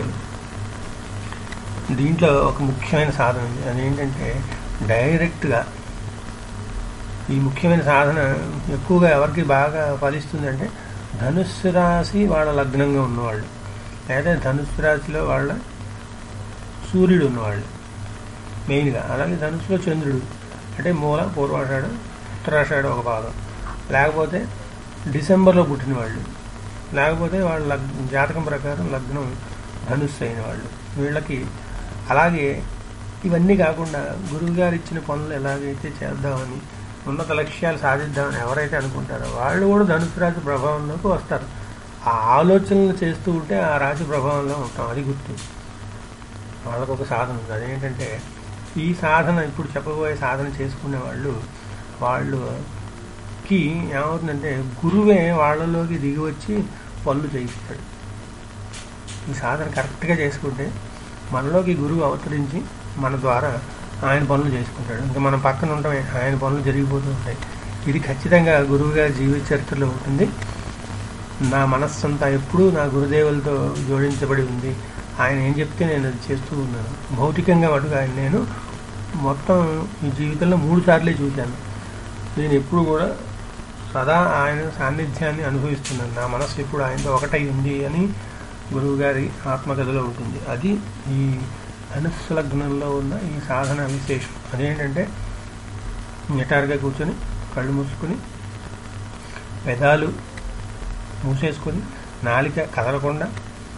[SPEAKER 1] దీంట్లో ఒక ముఖ్యమైన సాధన ఉంది అదేంటంటే డైరెక్ట్గా ఈ ముఖ్యమైన సాధన ఎక్కువగా ఎవరికి బాగా ఫలిస్తుందంటే ధనుస్సు రాశి వాళ్ళ లగ్నంగా ఉన్నవాళ్ళు లేదా ధనుస్సు రాశిలో వాళ్ళ సూర్యుడు ఉన్నవాళ్ళు మెయిన్గా అలాగే ధనుసులో చంద్రుడు అంటే మూల పూర్వాషాఢ ఉత్తరాషాఢ ఒక భాగం లేకపోతే డిసెంబర్లో పుట్టిన వాళ్ళు లేకపోతే వాళ్ళ లగ్ జాతకం ప్రకారం లగ్నం ధనుస్సు అయిన వాళ్ళు వీళ్ళకి అలాగే ఇవన్నీ కాకుండా గురువు గారు ఇచ్చిన పనులు ఎలాగైతే చేద్దామని ఉన్నత లక్ష్యాలు సాధిద్దామని ఎవరైతే అనుకుంటారో వాళ్ళు కూడా ధనుసు రాశి ప్రభావంలోకి వస్తారు ఆ ఆలోచనలు చేస్తూ ఉంటే ఆ రాశి ప్రభావంలో ఉంటాం అది గుర్తు వాళ్ళకు ఒక సాధన ఉంది అదేంటంటే ఈ సాధన ఇప్పుడు చెప్పబోయే సాధన చేసుకునే వాళ్ళు వాళ్ళకి ఏమవుతుందంటే గురువే వాళ్ళలోకి దిగి వచ్చి పనులు చేయిస్తాడు ఈ సాధన కరెక్ట్గా చేసుకుంటే మనలోకి గురువు అవతరించి మన ద్వారా ఆయన పనులు చేసుకుంటాడు ఇంకా మనం పక్కన ఉండటమే ఆయన పనులు జరిగిపోతూ ఉంటాయి ఇది ఖచ్చితంగా గురువు గారి జీవిత చరిత్రలో ఉంటుంది నా మనస్సంతా ఎప్పుడూ నా గురుదేవులతో జోడించబడి ఉంది ఆయన ఏం చెప్తే నేను అది చేస్తూ ఉన్నాను భౌతికంగా మటుకు ఆయన నేను మొత్తం ఈ జీవితంలో మూడు సార్లే చూశాను నేను ఎప్పుడు కూడా సదా ఆయన సాన్నిధ్యాన్ని అనుభవిస్తున్నాను నా మనసు ఎప్పుడు ఆయనతో ఒకటై ఉంది అని గురువుగారి ఆత్మకథలో ఉంటుంది అది ఈ ధనుస్సు లగ్నంలో ఉన్న ఈ సాధన విశేషం అదేంటంటే నిటారుగా కూర్చొని కళ్ళు మూసుకొని పెదాలు మూసేసుకొని నాలిక కదలకుండా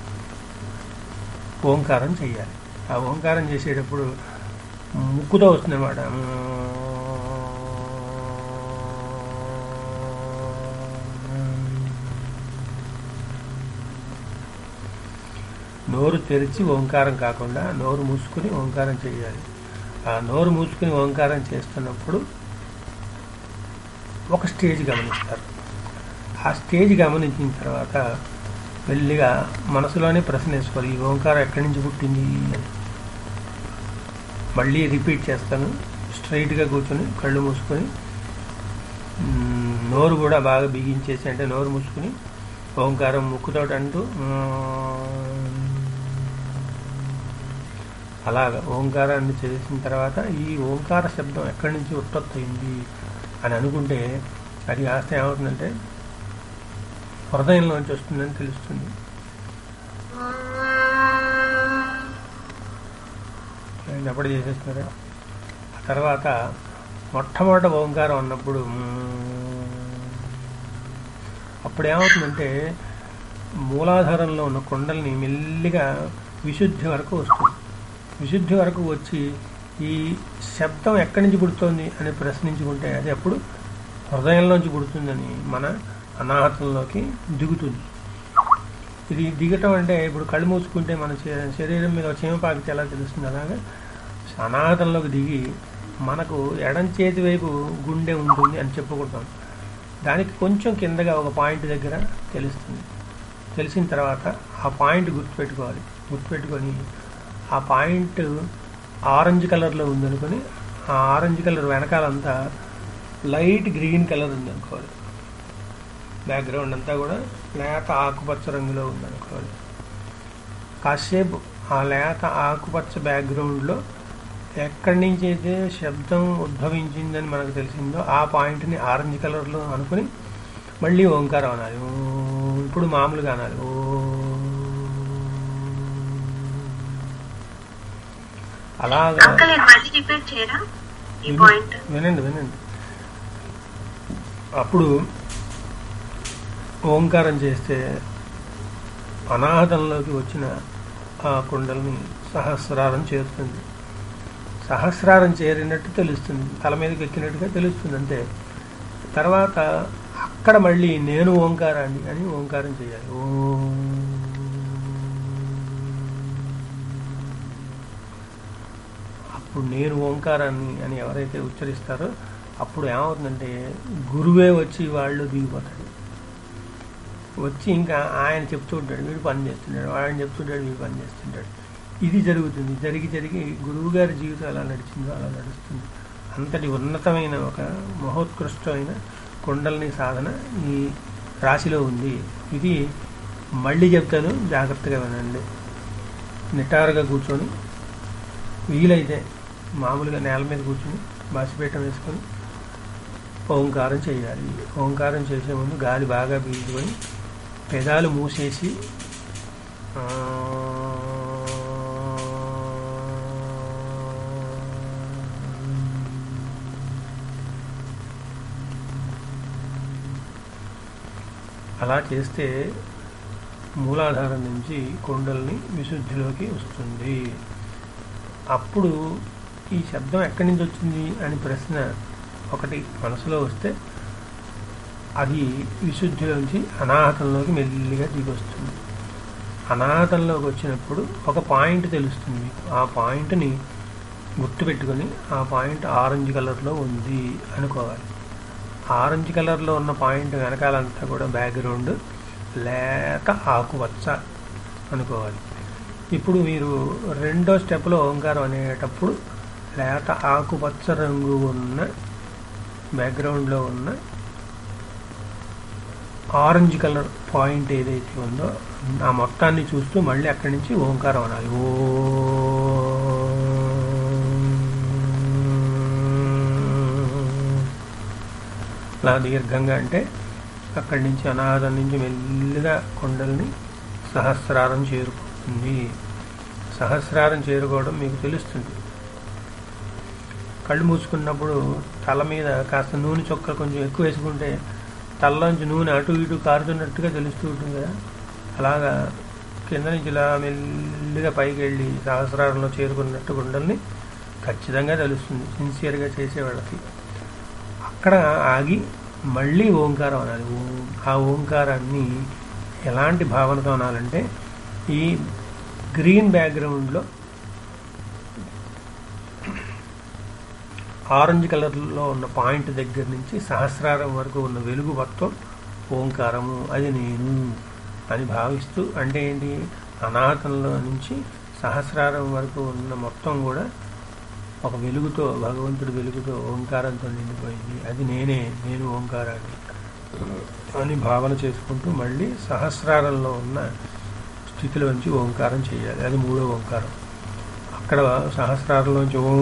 [SPEAKER 1] ఓంకారం చేయాలి ఆ ఓంకారం చేసేటప్పుడు ముక్కుతో వస్తుంది అనమాట నోరు తెరిచి ఓంకారం కాకుండా నోరు మూసుకుని ఓంకారం చేయాలి ఆ నోరు మూసుకుని ఓంకారం చేస్తున్నప్పుడు ఒక స్టేజ్ గమనిస్తారు ఆ స్టేజ్ గమనించిన తర్వాత మెల్లిగా మనసులోనే ప్రశ్న వేసుకోవాలి ఈ ఓంకారం ఎక్కడి నుంచి పుట్టింది అని మళ్ళీ రిపీట్ చేస్తాను స్ట్రైట్గా కూర్చొని కళ్ళు మూసుకొని మ్, నోరు కూడా బాగా బిగించేసి అంటే నోరు మూసుకుని ఓంకారం ముక్కుతోటి అంటూ అలాగ ఓంకారాన్ని చేసిన తర్వాత ఈ ఓంకార శబ్దం ఎక్కడి నుంచి ఉత్పత్తి అయింది అని అనుకుంటే అది కాస్త ఏమవుతుందంటే హృదయంలోంచి వస్తుందని తెలుస్తుంది అప్పుడు చేసేస్తున్నారు ఆ తర్వాత మొట్టమొదట ఓంకారం అన్నప్పుడు మ్మ్, అప్పుడు ఏమవుతుందంటే మూలాధారంలో ఉన్న కొండల్ని మెల్లిగా విశుద్ధి వరకు వస్తుంది విశుద్ధి వరకు వచ్చి ఈ శబ్దం ఎక్కడి నుంచి పుడుతోంది అని ప్రశ్నించుకుంటే అది అప్పుడు హృదయంలోంచి పుడుతుందని మన అనాహతంలోకి దిగుతుంది ఇది దిగటం అంటే ఇప్పుడు కళ్ళు మూసుకుంటే మన శ- శరీరం మీద చీమ పాకితే ఎలా తెలుస్తుంది అలాగా అనాహతంలోకి దిగి మనకు ఎడం చేతి వైపు గుండె ఉంటుంది అని చెప్పుకుంటాం దానికి కొంచెం కిందగా ఒక పాయింట్ దగ్గర తెలుస్తుంది తెలిసిన తర్వాత ఆ పాయింట్ గుర్తుపెట్టుకోవాలి గుర్తుపెట్టుకొని ఆ పాయింట్ ఆరెంజ్ కలర్లో ఉందనుకొని ఆ ఆరెంజ్ కలర్ వెనకాలంతా లైట్ గ్రీన్ కలర్ ఉందనుకోవాలి బ్యాక్గ్రౌండ్ అంతా కూడా లేత ఆకుపచ్చ రంగులో ఉందనుకోవాలి కాసేపు ఆ లేత ఆకుపచ్చ బ్యాక్గ్రౌండ్లో ఎక్కడి నుంచి అయితే శబ్దం ఉద్భవించిందని మనకు తెలిసిందో ఆ పాయింట్ని ఆరెంజ్ కలర్లో అనుకుని మళ్ళీ ఓంకారం అనాలి ఓ ఇప్పుడు మామూలుగా అనాలి ఓ అలాగా
[SPEAKER 2] అంకల్ ఇది మళ్ళీ రిపీట్ చేయరా ఈ పాయింట్
[SPEAKER 1] వినండి వినండి అప్పుడు ఓంకారం చేస్తే అనాహతంలోకి వచ్చిన ఆ కుండల్ని సహస్రారం చేరుతుంది సహస్రారం చేరినట్టు తెలుస్తుంది తల మీదకి ఎక్కినట్టుగా తెలుస్తుంది అంతే తర్వాత అక్కడ మళ్ళీ నేను ఓంకారాన్ని అని ఓంకారం చేయాలి ఓం అప్పుడు నేను ఓంకారాన్ని అని ఎవరైతే ఉచ్చరిస్తారో అప్పుడు ఏమవుతుందంటే గురువే వచ్చి వాళ్ళు దిగిపోతాడు వచ్చి ఇంకా ఆయన చెప్తూ ఉంటాడు వీడు పని చేస్తున్నాడు ఆయన చెప్తుంటాడు వీడు పని చేస్తుంటాడు ఇది జరుగుతుంది జరిగి జరిగి గురువు గారి జీవితం ఎలా నడిచిందో అలా నడుస్తుంది అంతటి ఉన్నతమైన ఒక మహోత్కృష్టమైన కుండలిని సాధన ఈ రాశిలో ఉంది ఇది మళ్ళీ చెప్తాను జాగ్రత్తగా వినండి నిటారుగా కూర్చొని వీలైతే మామూలుగా నేల మీద కూర్చొని బాసిపీఠం వేసుకొని ఓంకారం చేయాలి ఓంకారం చేసే ముందు గాలి బాగా పీల్చుకొని పెదాలు మూసేసి ఆ, అలా చేస్తే మూలాధారం నుంచి కొండల్ని విశుద్ధిలోకి వస్తుంది అప్పుడు ఈ శబ్దం ఎక్కడి నుంచి వచ్చింది అని ప్రశ్న ఒకటి మనసులో వస్తే అది విశుద్ధిలోంచి అనాహతంలోకి మెల్లిగా దిగొస్తుంది అనాహతంలోకి వచ్చినప్పుడు ఒక పాయింట్ తెలుస్తుంది మీకు ఆ పాయింట్ని గుర్తుపెట్టుకొని ఆ పాయింట్ ఆరెంజ్ కలర్లో ఉంది అనుకోవాలి ఆరెంజ్ కలర్లో ఉన్న పాయింట్ వెనకాలంతా కూడా బ్యాక్గ్రౌండ్ లేత ఆకుపచ్చ అనుకోవాలి ఇప్పుడు మీరు రెండో స్టెప్లో ఓంకారం అనేటప్పుడు లేత ఆకుపచ్చ రంగు ఉన్న బ్యాక్గ్రౌండ్లో ఉన్న ఆరెంజ్ కలర్ పాయింట్ ఏదైతే ఉందో ఆ మొత్తాన్ని చూస్తూ మళ్ళీ అక్కడి నుంచి ఓంకారం అనాలి ఓ అలా దీర్ఘంగా అంటే అక్కడి నుంచి అనాథం నుంచి మెల్లిగా కొండల్ని సహస్రారం చేరుకుంటుంది సహస్రారం చేరుకోవడం మీకు తెలుస్తుంది కళ్ళు మూసుకున్నప్పుడు తల మీద కాస్త నూనె చొక్క కొంచెం ఎక్కువ వేసుకుంటే తలలోంచి నూనె అటు ఇటు కారుతున్నట్టుగా తెలుస్తూ ఉంటుంది కదా అలాగా కింద నుంచి ఇలా మెల్లిగా పైకి వెళ్ళి సహస్రారంలో చేరుకున్నట్టు గుండల్ని ఖచ్చితంగా తెలుస్తుంది సిన్సియర్గా చేసే వాళ్ళకి అక్కడ ఆగి మళ్ళీ ఓంకారం అనాలి ఓం ఆ ఓంకారాన్ని ఎలాంటి భావనతో అనాలంటే ఈ గ్రీన్ బ్యాక్గ్రౌండ్లో ఆరెంజ్ కలర్లో ఉన్న పాయింట్ దగ్గర నుంచి సహస్రారం వరకు ఉన్న వెలుగు మొత్తం ఓంకారము అది నేను అని భావిస్తూ అంటే ఏంటి అనాథంలో నుంచి సహస్రారం వరకు ఉన్న మొత్తం కూడా ఒక వెలుగుతో భగవంతుడి వెలుగుతో ఓంకారంతో నిండిపోయింది అది నేనే నేను ఓంకారాన్ని అని భావన చేసుకుంటూ మళ్ళీ సహస్రారంలో ఉన్న స్థితిలోంచి ఓంకారం చేయాలి అది మూడో ఓంకారం అక్కడ సహస్రారంలోంచి ఓ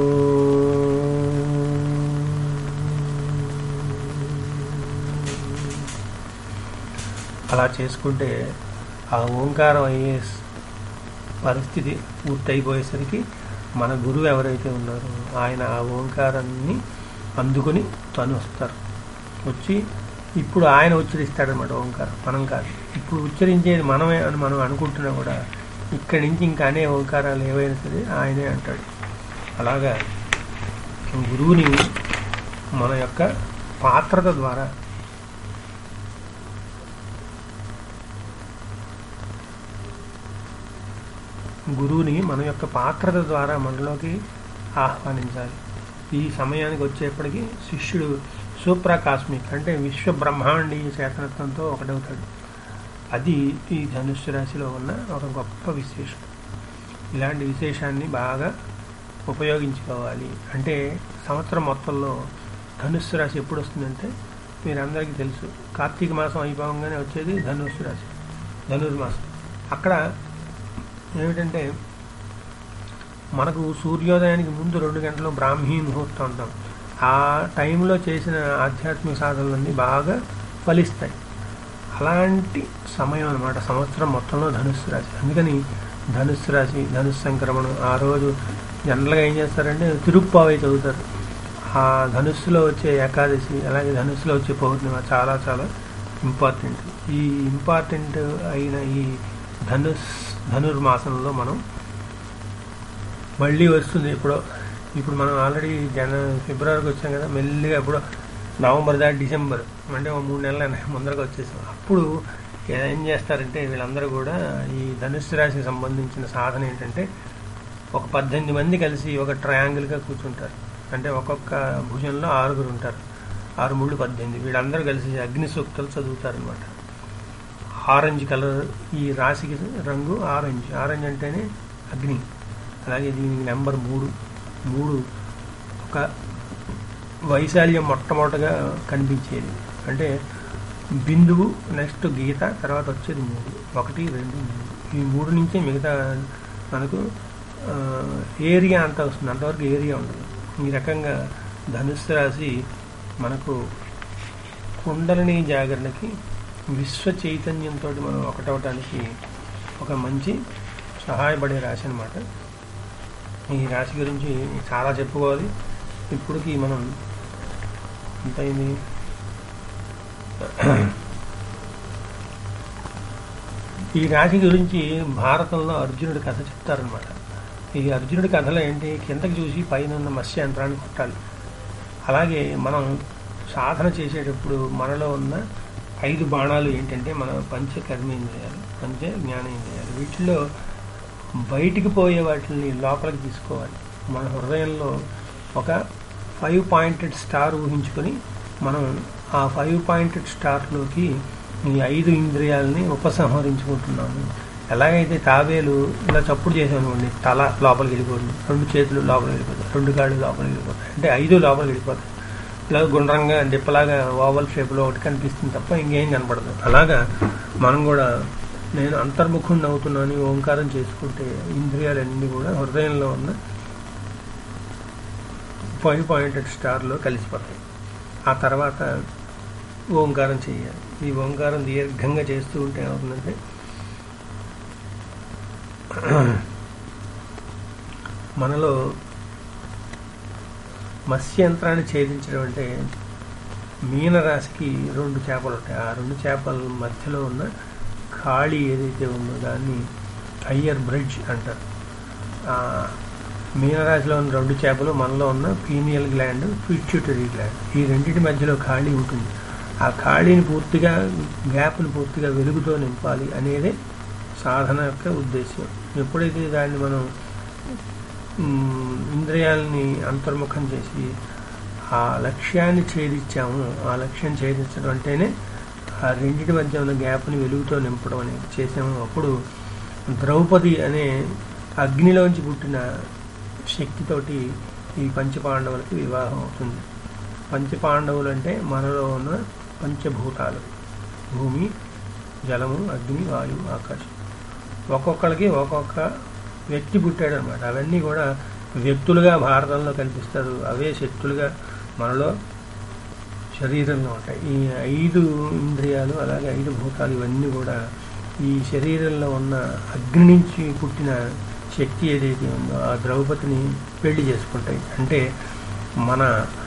[SPEAKER 1] అలా చేసుకుంటే ఆ ఓంకారం అయ్యే పరిస్థితి పూర్తయిపోయేసరికి మన గురువు ఎవరైతే ఉన్నారో ఆయన ఆ ఓంకారాన్ని అందుకొని తను వస్తారు వచ్చి ఇప్పుడు ఆయన ఉచ్చరిస్తాడనమాట ఓంకారం మనం కాదు ఇప్పుడు ఉచ్చరించేది మనమే అని మనం అనుకుంటున్నా కూడా ఇక్కడి నుంచి ఇంకా అనే ఓంకారాలు ఏవైనా సరే ఆయనే అంటాడు అలాగా గురువుని మన యొక్క పాత్రత ద్వారా గురువుని మన యొక్క పాత్రత ద్వారా మనలోకి ఆహ్వానించాలి ఈ సమయానికి వచ్చేప్పటికి శిష్యుడు సూప్రకాస్మిక్ అంటే విశ్వ బ్రహ్మాండీయ చేతనత్వంతో ఒకటవుతాడు అది ఈ ధనుస్సు రాశిలో ఉన్న ఒక గొప్ప విశేషం ఇలాంటి విశేషాన్ని బాగా ఉపయోగించుకోవాలి అంటే సంవత్సరం మొత్తంలో ధనుస్సు రాశి ఎప్పుడు వస్తుందంటే మీరందరికీ తెలుసు కార్తీక మాసం అయిపోగానే వచ్చేది ధనుస్సు రాశి ధనుర్మాసం అక్కడ ఏమిటంటే మనకు సూర్యోదయానికి ముందు రెండు గంటలు బ్రాహ్మీ ముహూర్తం ఉంటాం ఆ టైంలో చేసిన ఆధ్యాత్మిక సాధనలన్నీ బాగా ఫలిస్తాయి అలాంటి సమయం అనమాట సంవత్సరం మొత్తంలో ధనుస్సు రాశి అందుకని ధనుస్సు రాశి ధనుస్సు సంక్రమణం ఆ రోజు జనరల్గా ఏం చేస్తారంటే తిరుప్పావై చదువుతారు ఆ ధనుస్సులో వచ్చే ఏకాదశి అలాగే ధనుస్సులో వచ్చే పౌర్ణిమ చాలా చాలా ఇంపార్టెంట్ ఈ ఇంపార్టెంట్ అయిన ఈ ధనుస్ ధనుర్మాసంలో మనం మళ్ళీ వస్తుంది ఇప్పుడు ఇప్పుడు మనం ఆల్రెడీ జన ఫిబ్రవరికి వచ్చాం కదా మెల్లిగా ఇప్పుడు నవంబర్ దాటి డిసెంబర్ అంటే ఒక మూడు నెలల ముందరకు వచ్చేసాం అప్పుడు ఏం చేస్తారంటే వీళ్ళందరూ కూడా ఈ ధనుస్సు రాశికి సంబంధించిన సాధన ఏంటంటే ఒక పద్దెనిమిది మంది కలిసి ఒక ట్రయాంగిల్గా కూర్చుంటారు అంటే ఒక్కొక్క భుజంలో ఆరుగురు ఉంటారు ఆరు మూడు పద్దెనిమిది వీళ్ళందరూ కలిసి అగ్ని సూక్తులు చదువుతారనమాట ఆరెంజ్ కలర్ ఈ రాశికి రంగు ఆరెంజ్ ఆరెంజ్ అంటేనే అగ్ని అలాగే దీనికి నెంబర్ మూడు మూడు ఒక వైశాల్యం మొట్టమొదటగా కనిపించేది అంటే బిందువు నెక్స్ట్ గీత తర్వాత వచ్చేది మూడు ఒకటి రెండు మూడు ఈ మూడు నుంచే మిగతా మనకు ఆ, ఏరియా అంతా వస్తుంది అంతవరకు ఏరియా ఉండదు ఈ రకంగా ధనుస్సు రాశి మనకు కుండలిని జాగరణకి విశ్వ చైతన్యంతో మనం ఒకటవటానికి ఒక మంచి సహాయపడే రాశి అనమాట ఈ రాశి గురించి చాలా చెప్పుకోవాలి ఇప్పటికి మనం ఎంత అయింది ఈ రాశి గురించి భారతంలో అర్జునుడి కథ చెప్తారనమాట ఈ అర్జునుడి కథలో ఏంటి కిందకి చూసి పైన ఉన్న మత్స్య యంత్రాన్ని కొట్టాలి అలాగే మనం సాధన చేసేటప్పుడు మనలో ఉన్న ఐదు బాణాలు ఏంటంటే మన పంచ కర్మేంద్రియాలు పంచ జ్ఞానేంద్రియాలు వీటిలో బయటికి పోయే వాటిని లోపలికి తీసుకోవాలి మన హృదయంలో ఒక ఫైవ్ పాయింటెడ్ స్టార్ ఊహించుకొని మనం ఆ ఫైవ్ పాయింటెడ్ స్టార్లోకి ఈ ఐదు ఇంద్రియాలని ఉపసంహరించుకుంటున్నాము ఎలాగైతే తాబేలు ఇలా చప్పుడు చేసామనుకోండి తల లోపలికి వెళ్ళిపోతుంది రెండు చేతులు లోపలికి వెళ్ళిపోతాయి రెండు కాళ్ళు లోపలికి వెళ్ళిపోతాయి అంటే ఐదు లోపలికి వెళ్ళిపోతాయి ఇలా గుండ్రంగా డిప్పలాగా ఓవల్ షేప్లో ఒకటి కనిపిస్తుంది తప్ప ఇంకేం కనపడదు అలాగా మనం కూడా నేను అంతర్ముఖుణ్ణి అవుతున్నాను ఓంకారం చేసుకుంటే ఇంద్రియాలన్నీ కూడా హృదయంలో ఉన్న ఫైవ్ పాయింటెడ్ స్టార్లో కలిసిపోతాయి ఆ తర్వాత ఓంకారం చేయాలి ఈ ఓంకారం దీర్ఘంగా చేస్తూ ఉంటే ఏమవుతుందంటే మనలో మత్స్యంత్రాన్ని ఛేదించడం అంటే మీనరాశికి రెండు చేపలు ఉంటాయి ఆ రెండు చేపల మధ్యలో ఉన్న ఖాళీ ఏదైతే ఉందో దాన్ని హయ్యర్ బ్రిడ్జ్ అంటారు ఆ మీనరాశిలో ఉన్న రెండు చేపలు మనలో ఉన్న పీనియల్ గ్లాండ్ పిచ్యూటరీ గ్లాండ్ ఈ రెండింటి మధ్యలో ఖాళీ ఉంటుంది ఆ ఖాళీని పూర్తిగా గ్యాప్ని పూర్తిగా వెలుగుతో నింపాలి అనేదే సాధన యొక్క ఉద్దేశం ఎప్పుడైతే దాన్ని మనం మ్, ఇంద్రియాలని అంతర్ముఖం చేసి ఆ లక్ష్యాన్ని ఛేదించాము ఆ లక్ష్యం ఛేదించడం అంటేనే ఆ రెండింటి మధ్య ఉన్న గ్యాప్ని వెలుగుతో నింపడం అనేది చేసాము అప్పుడు ద్రౌపది అనే అగ్నిలోంచి పుట్టిన శక్తితోటి ఈ పంచపాండవులకి వివాహం అవుతుంది పంచపాండవులు అంటే మనలో ఉన్న పంచభూతాలు భూమి జలము అగ్ని వాయువు ఆకాశం ఒక్కొక్కరికి ఒక్కొక్క వ్యక్తి పుట్టాడు అనమాట అవన్నీ కూడా వ్యక్తులుగా భారతంలో కనిపిస్తారు అవే శక్తులుగా మనలో శరీరంలో ఉంటాయి ఈ ఐదు ఇంద్రియాలు అలాగే ఐదు భూతాలు ఇవన్నీ కూడా ఈ శరీరంలో ఉన్న అగ్ని నుంచి పుట్టిన శక్తి ఏదైతే ఉందో ఆ ద్రౌపదిని పెళ్లి చేసుకుంటాయి అంటే మన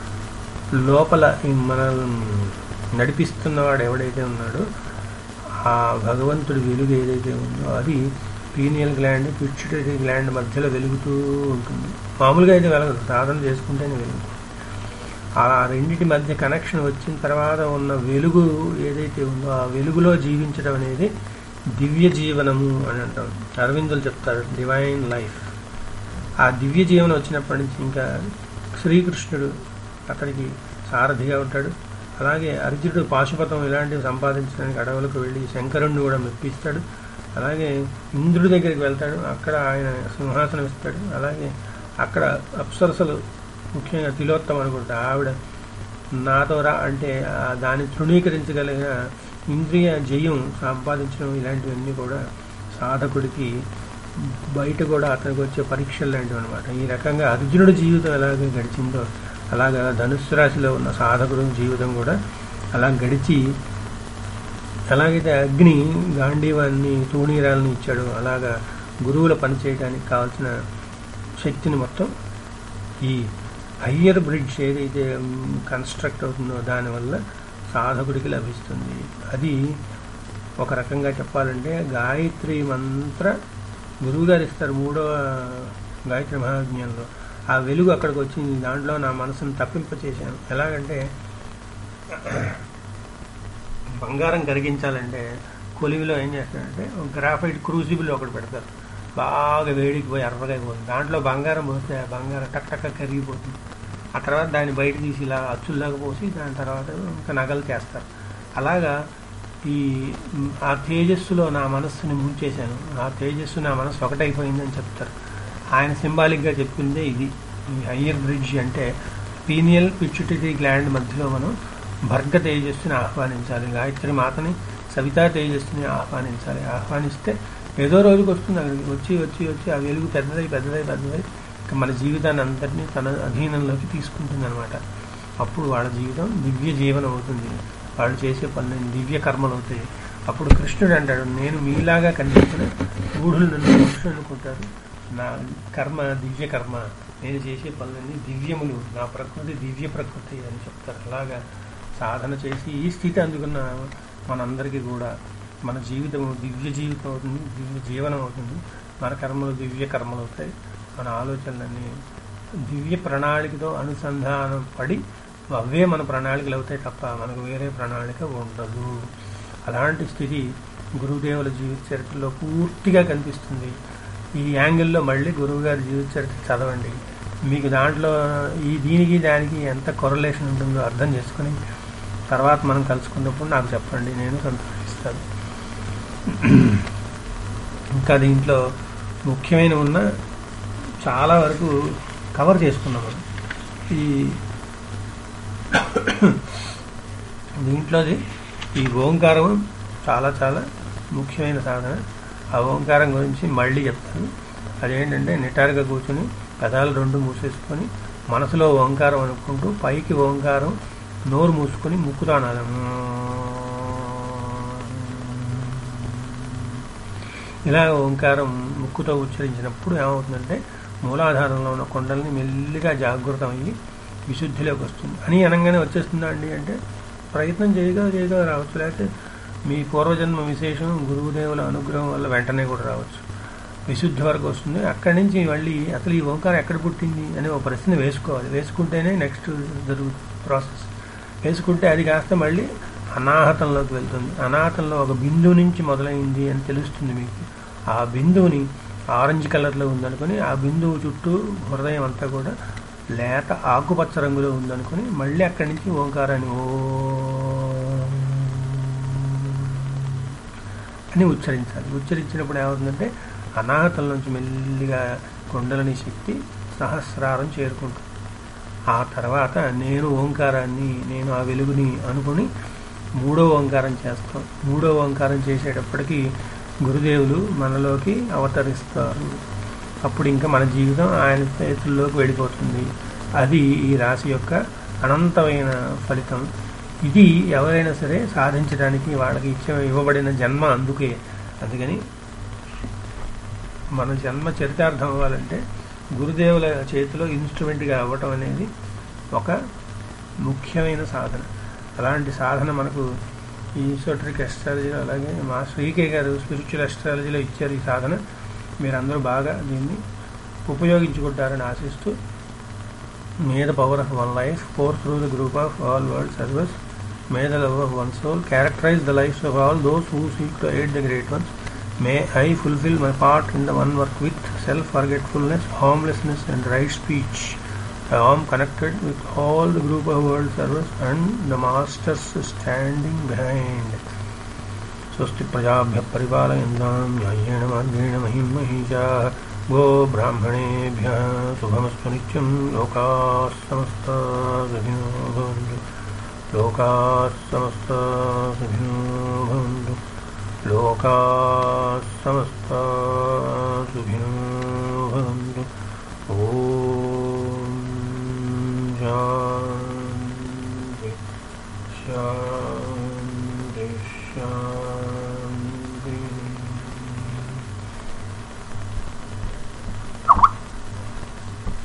[SPEAKER 1] లోపల ఈ మన నడిపిస్తున్నవాడు ఎవడైతే ఉన్నాడో ఆ భగవంతుడి వెలుగు ఏదైతే ఉందో అది పీనియల్ గ్లాండ్ పిచ్యుటరీ గ్లాండ్ మధ్యలో వెలుగుతూ ఉంటుంది మామూలుగా అయితే వెలగదు సాధన చేసుకుంటేనే వెలుగుతుంది ఆ రెండింటి మధ్య కనెక్షన్ వచ్చిన తర్వాత ఉన్న వెలుగు ఏదైతే ఉందో ఆ వెలుగులో జీవించడం అనేది దివ్య జీవనము అని అంటాం అరవిందులు చెప్తారు డివైన్ లైఫ్ ఆ దివ్య జీవనం వచ్చినప్పటి నుంచి ఇంకా శ్రీకృష్ణుడు అతనికి సారథిగా ఉంటాడు అలాగే అర్జునుడు పాశుపతం ఇలాంటివి సంపాదించడానికి అడవులకు వెళ్ళి శంకరుణ్ణి కూడా మెప్పిస్తాడు అలాగే ఇంద్రుడి దగ్గరికి వెళ్తాడు అక్కడ ఆయన సింహాసనం ఇస్తాడు అలాగే అక్కడ అప్సరసలు ముఖ్యంగా తిలోత్తమ అనుకుంటా ఆవిడ నాతో రా అంటే ఆ దాన్ని తృణీకరించగలిగిన ఇంద్రియ జయం సంపాదించడం ఇలాంటివన్నీ కూడా సాధకుడికి బయట కూడా అతనికి వచ్చే పరీక్షలు లాంటివి అనమాట ఈ రకంగా అర్జునుడి జీవితం ఎలాగ గడిచిందో అలాగా ధనుస్సు రాశిలో ఉన్న సాధకుడు జీవితం కూడా అలా గడిచి ఎలాగైతే అగ్ని గాంధీవాన్ని తూణీరాలని ఇచ్చాడో అలాగా గురువుల పని చేయడానికి కావాల్సిన శక్తిని మొత్తం ఈ హయ్యర్ బ్రిడ్జ్ ఏదైతే కన్స్ట్రక్ట్ అవుతుందో దానివల్ల సాధకుడికి లభిస్తుంది అది ఒక రకంగా చెప్పాలంటే గాయత్రి మంత్ర గురువుగారు ఇస్తారు మూడవ గాయత్రి మహాజ్ఞంలో ఆ వెలుగు అక్కడికి వచ్చింది దాంట్లో నా మనసును తప్పింపచేశాను ఎలాగంటే బంగారం కరిగించాలంటే కొలివిలో ఏం చేస్తారంటే ఒక గ్రాఫైట్ క్రూసిబుల్ ఒకటి పెడతారు బాగా వేడికి పోయి ఎర్రగా అయిపోతుంది దాంట్లో బంగారం పోస్తే ఆ బంగారం టక్ టక్ కరిగిపోతుంది ఆ తర్వాత దాన్ని బయట తీసి ఇలా అచ్చుల్లాగా పోసి దాని తర్వాత ఇంకా నగలు చేస్తారు అలాగా ఈ మ్, ఆ తేజస్సులో నా మనస్సుని ముంచేశాను ఆ తేజస్సు నా మనస్సు ఒకటైపోయిందని చెప్తారు ఆయన సింబాలిక్గా చెప్పిందే ఇది ఈ హయ్యర్ బ్రిడ్జ్ అంటే పీనియల్ పిచ్యుటరీ గ్లాండ్ మధ్యలో మనం భర్గ తేజస్సుని ఆహ్వానించాలి గాయత్రి మాతని సవితా తేజస్సుని ఆహ్వానించాలి ఆహ్వానిస్తే ఏదో రోజుకి వస్తుంది అక్కడికి వచ్చి వచ్చి వచ్చి ఆ వెలుగు పెద్దదై పెద్దదై పెద్దదై ఇంకా మన జీవితాన్ని అంతటినీ తన అధీనంలోకి తీసుకుంటుంది అనమాట అప్పుడు వాళ్ళ జీవితం దివ్య జీవనం అవుతుంది వాళ్ళు చేసే పనులు దివ్య కర్మలు అవుతాయి అప్పుడు కృష్ణుడు అంటాడు నేను మీలాగా కనిపించిన గూఢులు నన్ను కృష్ణుడు అనుకుంటారు నా కర్మ దివ్య కర్మ నేను చేసే పనులన్నీ దివ్యములు నా ప్రకృతి దివ్య ప్రకృతి అని చెప్తారు అలాగా సాధన చేసి ఈ స్థితి అందుకున్న మనందరికీ కూడా మన జీవితం దివ్య జీవితం అవుతుంది దివ్య జీవనం అవుతుంది మన కర్మలు దివ్య కర్మలు అవుతాయి మన ఆలోచనలన్నీ దివ్య ప్రణాళికతో అనుసంధానం పడి అవే మన ప్రణాళికలు అవుతాయి తప్ప మనకు వేరే ప్రణాళిక ఉండదు అలాంటి స్థితి గురుదేవుల జీవిత చరిత్రలో పూర్తిగా కనిపిస్తుంది ఈ యాంగిల్లో మళ్ళీ గురువు గారి జీవిత చరిత్ర చదవండి మీకు దాంట్లో ఈ దీనికి దానికి ఎంత కొరలేషన్ ఉంటుందో అర్థం చేసుకొని తర్వాత మనం కలుసుకున్నప్పుడు నాకు చెప్పండి నేను సంతోషిస్తాను ఇంకా దీంట్లో ముఖ్యమైన ఉన్న చాలా వరకు కవర్ చేసుకున్నాం మనం ఈ దీంట్లోది ఈ ఓంకారం చాలా చాలా ముఖ్యమైన సాధన ఆ ఓంకారం గురించి మళ్ళీ చెప్తాను అదేంటంటే నిటారుగా కూర్చొని పెదాలు రెండు మూసేసుకొని మనసులో ఓంకారం అనుకుంటూ పైకి ఓంకారం నోరు మూసుకొని ముక్కుతో అనాలి ఇలా ఓంకారం ముక్కుతో ఉచ్చరించినప్పుడు ఏమవుతుందంటే మూలాధారంలో ఉన్న కొండల్ని మెల్లిగా జాగృతం అయ్యి విశుద్ధిలోకి వస్తుంది అని అనగానే వచ్చేస్తుందా అండి అంటే ప్రయత్నం చేయగా చేయగా రావచ్చు లేకపోతే మీ పూర్వజన్మ విశేషం గురువుదేవుల అనుగ్రహం వల్ల వెంటనే కూడా రావచ్చు విశుద్ధి వరకు వస్తుంది అక్కడి నుంచి మళ్ళీ అసలు ఈ ఓంకారం ఎక్కడ పుట్టింది అని ఒక ప్రశ్న వేసుకోవాలి వేసుకుంటేనే నెక్స్ట్ జరుగుతుంది ప్రాసెస్ వేసుకుంటే అది కాస్త మళ్ళీ అనాహతంలోకి వెళ్తుంది అనాహతంలో ఒక బిందువు నుంచి మొదలైంది అని తెలుస్తుంది మీకు ఆ బిందువుని ఆరెంజ్ కలర్లో ఉందనుకొని ఆ బిందువు చుట్టూ హృదయం అంతా కూడా లేత ఆకుపచ్చ రంగులో ఉందనుకొని మళ్ళీ అక్కడి నుంచి ఓంకారాన్ని ఓ అని ఉచ్చరించాలి ఉచ్చరించినప్పుడు ఏమవుతుందంటే అనాహతం నుంచి మెల్లిగా కొండలని శక్తి సహస్రారం చేరుకుంటుంది ఆ తర్వాత నేను ఓంకారాన్ని నేను ఆ వెలుగుని అనుకుని మూడో ఓంకారం చేస్తాం మూడో ఓంకారం చేసేటప్పటికి గురుదేవులు మనలోకి అవతరిస్తారు అప్పుడు ఇంకా మన జీవితం ఆయన చేతుల్లోకి వెళ్ళిపోతుంది అది ఈ రాశి యొక్క అనంతమైన ఫలితం ఇది ఎవరైనా సరే సాధించడానికి వాళ్ళకి ఇచ్చే ఇవ్వబడిన జన్మ అందుకే అందుకని మన జన్మ చరితార్థం అవ్వాలంటే గురుదేవుల చేతిలో ఇన్స్ట్రుమెంట్గా అవ్వటం అనేది ఒక ముఖ్యమైన సాధన అలాంటి సాధన మనకు ఈ ఈసోటరిక్ అస్ట్రాలజీలో అలాగే మా శ్రీకే గారు స్పిరిచువల్ అస్ట్రాలజీలో ఇచ్చారు ఈ సాధన మీరందరూ బాగా దీన్ని ఉపయోగించుకుంటారని ఆశిస్తూ may the power of one life pour through the group of all world service may the love of one soul characterise the life of all those who seek to aid the great ones may I fulfil my part in the one work with self forgetfulness harmlessness and right speech I am connected with all the group of world servers and the masters standing behind. स्वस्ति प्रजाभ्य परिपालयन्तां न्याय्येण मार्गेण महिं महिषाः गो ब्राह्मणेभ्यः शुभमस्तु नित्यं लोकाः समस्ता सुखिनो भवन्तु लोकाः समस्ता सुखिनो भवन्तु लोकाः समस्ता सुखिनो भवन्तु ॐ शान्ति शान्ति शान्ति